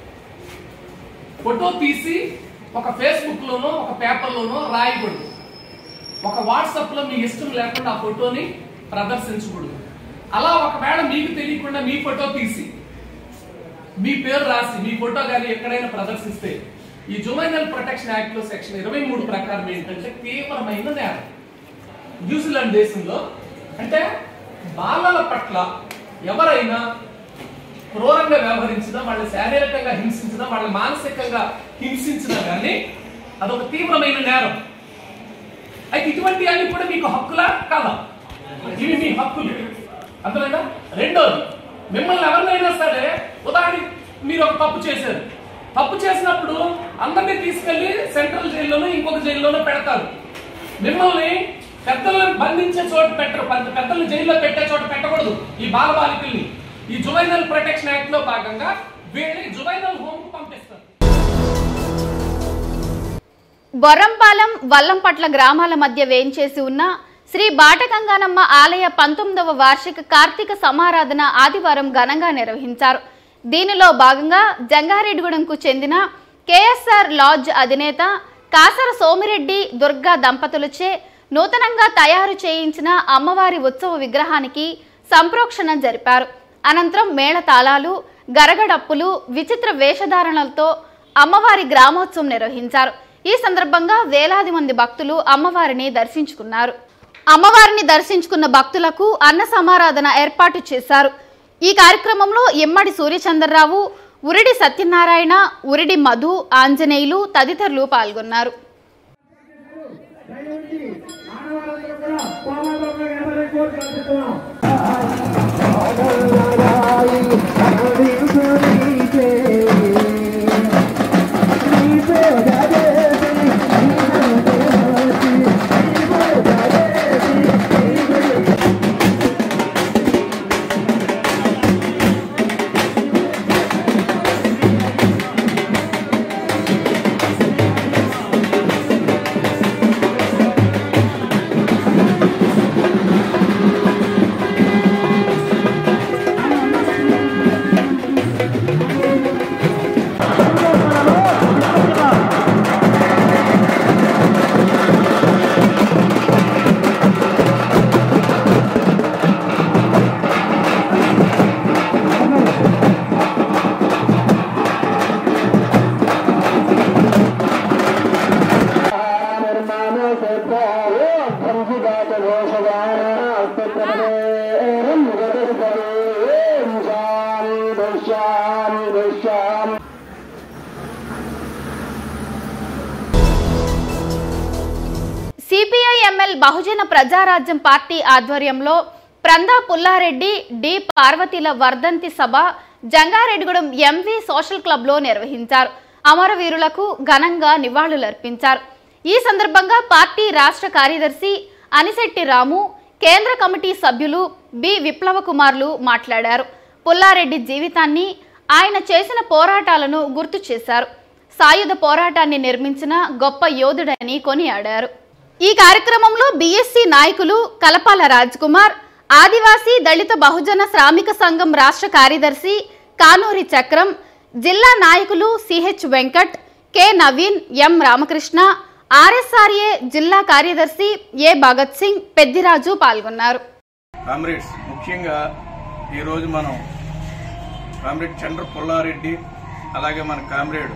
ఫోటో తీసి ఒక ఫేస్బుక్ లోనో ఒక పేపర్ లోనో రాయకూడదు ఒక వాట్సాప్ లో మీ ఇష్టం లేకుండా ఆ ఫోటోని ప్రదర్శించకూడదు అలా ఒకవేళ మీకు తెలియకుండా మీ ఫోటో తీసి మీ పేరు రాసి మీ ఫోటో కానీ ఎక్కడైనా ప్రదర్శిస్తే ఈ జువైనల్ ప్రొటెక్షన్ యాక్ట్ లో సెక్షన్ ఇరవై మూడు ప్రకారం ఏంటంటే తీవ్రమైన నేరం న్యూజిలాండ్ దేశంలో అంటే బాలల పట్ల ఎవరైనా క్రూరంగా వ్యవహరించినా వాళ్ళని శారీరకంగా హింసించినా వాళ్ళని మానసికంగా హింసించినా కానీ అదొక తీవ్రమైన నేరం అయితే ఇటువంటి అన్ని కూడా మీకు హక్కులా కాదా ఇవి మీ హక్కులు అర్థమైనా రెండోది మిమ్మల్ని ఎవరినైనా సరే ఉదాహరణ మీరు ఒక తప్పు చేశారు తప్పు చేసినప్పుడు అందరినీ తీసుకెళ్లి సెంట్రల్ జైల్లోనూ ఇంకొక జైల్లోనూ పెడతారు మిమ్మల్ని పెద్దలను బంధించే చోట పెట్టరు పెద్ద- పెద్దలను జైల్లో పెట్టే చోట పెట్టకూడదు ఈ బాలబాలికల్ని ఈ జువైనల్ ప్రొటెక్షన్ యాక్ట్ లో భాగంగా వీళ్ళని జువైనల్ హోమ్ కు పంపిస్తారు బొర్రంపాలెం వల్లంపట్ల గ్రామాల మధ్య వేంచేసి ఉన్న శ్రీ బాటగంగానమ్మ ఆలయ పంతొమ్మిదవ వార్షిక కార్తీక సమారాధన ఆదివారం ఘనంగా నిర్వహించారు దీనిలో భాగంగా జంగారెడ్డిగూడెంకు చెందిన కేఎస్ఆర్ లాడ్జ్ అధినేత కాసర సోమిరెడ్డి దుర్గా దంపతులచే నూతనంగా తయారు చేయించిన అమ్మవారి ఉత్సవ విగ్రహానికి సంప్రోక్షణ జరిపారు అనంతరం మేళతాళాలు గరగడప్పులు విచిత్ర వేషధారణలతో అమ్మవారి గ్రామోత్సవం నిర్వహించారు ఈ సందర్భంగా వేలాది మంది భక్తులు అమ్మవారిని దర్శించుకున్నారు అమ్మవారిని దర్శించుకున్న భక్తులకు అన్న సమారాధన ఏర్పాటు చేశారు ఈ కార్యక్రమంలో ఎమ్మడి సూర్యచంద్రరావు ఉరిడి సత్యనారాయణ ఉరిడి మధు ఆంజనేయులు తదితరులు పాల్గొన్నారు CPI ML Bahujana Prajarajyam party ఆధ్వర్యంలో ప్రందా పుల్లారెడ్డి డి పార్వతీల వర్ధంతి సభ జంగారెడ్డిగూడెం ఎంవి సోషల్ క్లబ్లో నిర్వహించారు అమరవీరులకు ఘనంగా నివాళులర్పించారు ఈ సందర్భంగా పార్టీ రాష్ట్ర కార్యదర్శి అనిశెట్టి రాము కేంద్ర కమిటీ సభ్యులు బి విప్లవ కుమార్లు మాట్లాడారు పుల్లారెడ్డి జీవితాన్ని ఆయన చేసిన పోరాటాలను గుర్తు చేశారు సాయుధ పోరాటాన్ని నిర్మించిన గొప్ప యోధుడని కొనియాడారు ఈ కార్యక్రమంలో బీఎస్సీ నాయకులు కలపాల రాజ్ కుమార్ ఆదివాసీ దళిత బహుజన శ్రామిక సంఘం రాష్ట్ర కార్యదర్శి కానూరి చక్రం జిల్లా నాయకులు CH Venkat K Naveen M Ramakrishna RSRA జిల్లా కార్యదర్శి ఏ భగత్ సింగ్ పెద్దిరాజు పాల్గొన్నారు కామ్రేడ్స్ ముఖ్యంగా ఈరోజు మనం కామ్రేడ్ చంద్ర పుల్లారెడ్డి అలాగే మన కామ్రేడ్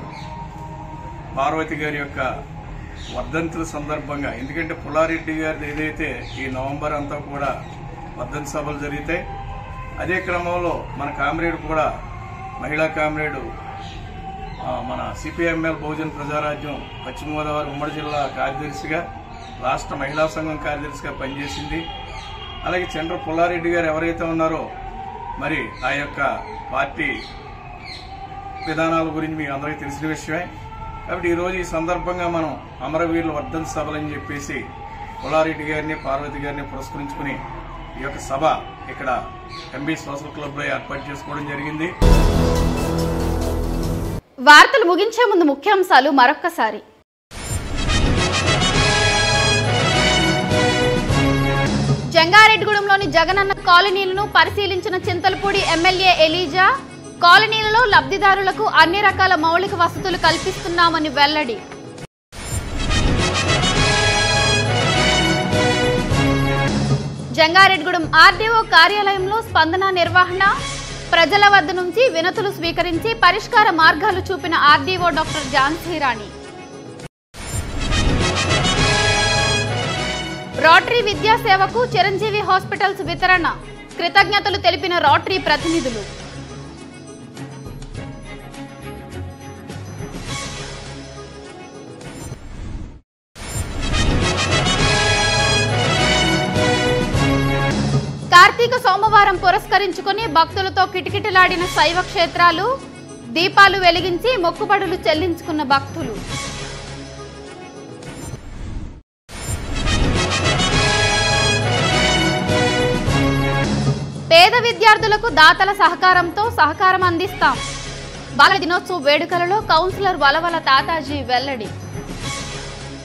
పార్వతి గారి యొక్క వర్ధంతుల సందర్భంగా ఎందుకంటే పుల్లారెడ్డి గారిది ఏదైతే ఈ నవంబర్ అంతా కూడా వర్ధంతి సభలు జరిగితే అదే క్రమంలో మన కామ్రేడ్ కూడా మహిళా కామ్రేడు ఆ, మన సిపిఎంఎల్ బహుజన్ ప్రజారాజ్యం పశ్చిమ గోదావరి ఉమ్మడి జిల్లా కార్యదర్శిగా రాష్ట్ర మహిళా సంఘం కార్యదర్శిగా పనిచేసింది అలాగే చంద్ర పుల్లారెడ్డి గారు ఎవరైతే ఉన్నారో మరి ఆ యొక్క పార్టీ విధానాల గురించి మీకు అందరికీ తెలిసిన విషయమే కాబట్టి ఈరోజు ఈ సందర్భంగా మనం అమరవీరుల వర్ధంతి సభలని చెప్పేసి పుల్లారెడ్డి గారిని పార్వతి గారిని పురస్కరించుకుని ఈ యొక్క సభ ఇక్కడ ఎంబీ సోషల్ క్లబ్లో ఏర్పాటు చేసుకోవడం జరిగింది వార్తలు ముగించే ముందు ముఖ్యాంశాలు మరొక్కసారి జంగారెడ్డిగూడెంలోని జగనన్న కాలనీలను పరిశీలించిన చింతలపూడి ఎమ్మెల్యే ఎలీజా కాలనీలలో లబ్ధిదారులకు అన్ని రకాల మౌలిక వసతులు కల్పిస్తున్నామని వెల్లడి జంగారెడ్డిగూడెం ఆర్డీఓ కార్యాలయంలో స్పందన నిర్వహణ ప్రజల వద్ద నుంచి వినతులు స్వీకరించి పరిష్కార మార్గాలు చూపిన RDO doctor Jhansi Rani rotary విద్యా సేవకు చిరంజీవి హాస్పిటల్స్ వితరణ కృతజ్ఞతలు తెలిపిన రోటరీ ప్రతినిధులు కార్తీక సోమవారం పురస్కరించుకుని భక్తులతో కిటకిటలాడిన శైవ క్షేత్రాలు దీపాలు వెలిగించి మొక్కుబడులు చెల్లించుకున్న భక్తులు పేద విద్యార్థులకు దాతల సహకారంతో సహకారం అందిస్తాం బాల దినోత్సవ వేడుకలలో కౌన్సిలర్ వలవల తాతాజీ వెల్లడి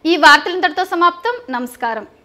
ఈ వార్తలు ఇంతటితో సమాప్తం నమస్కారం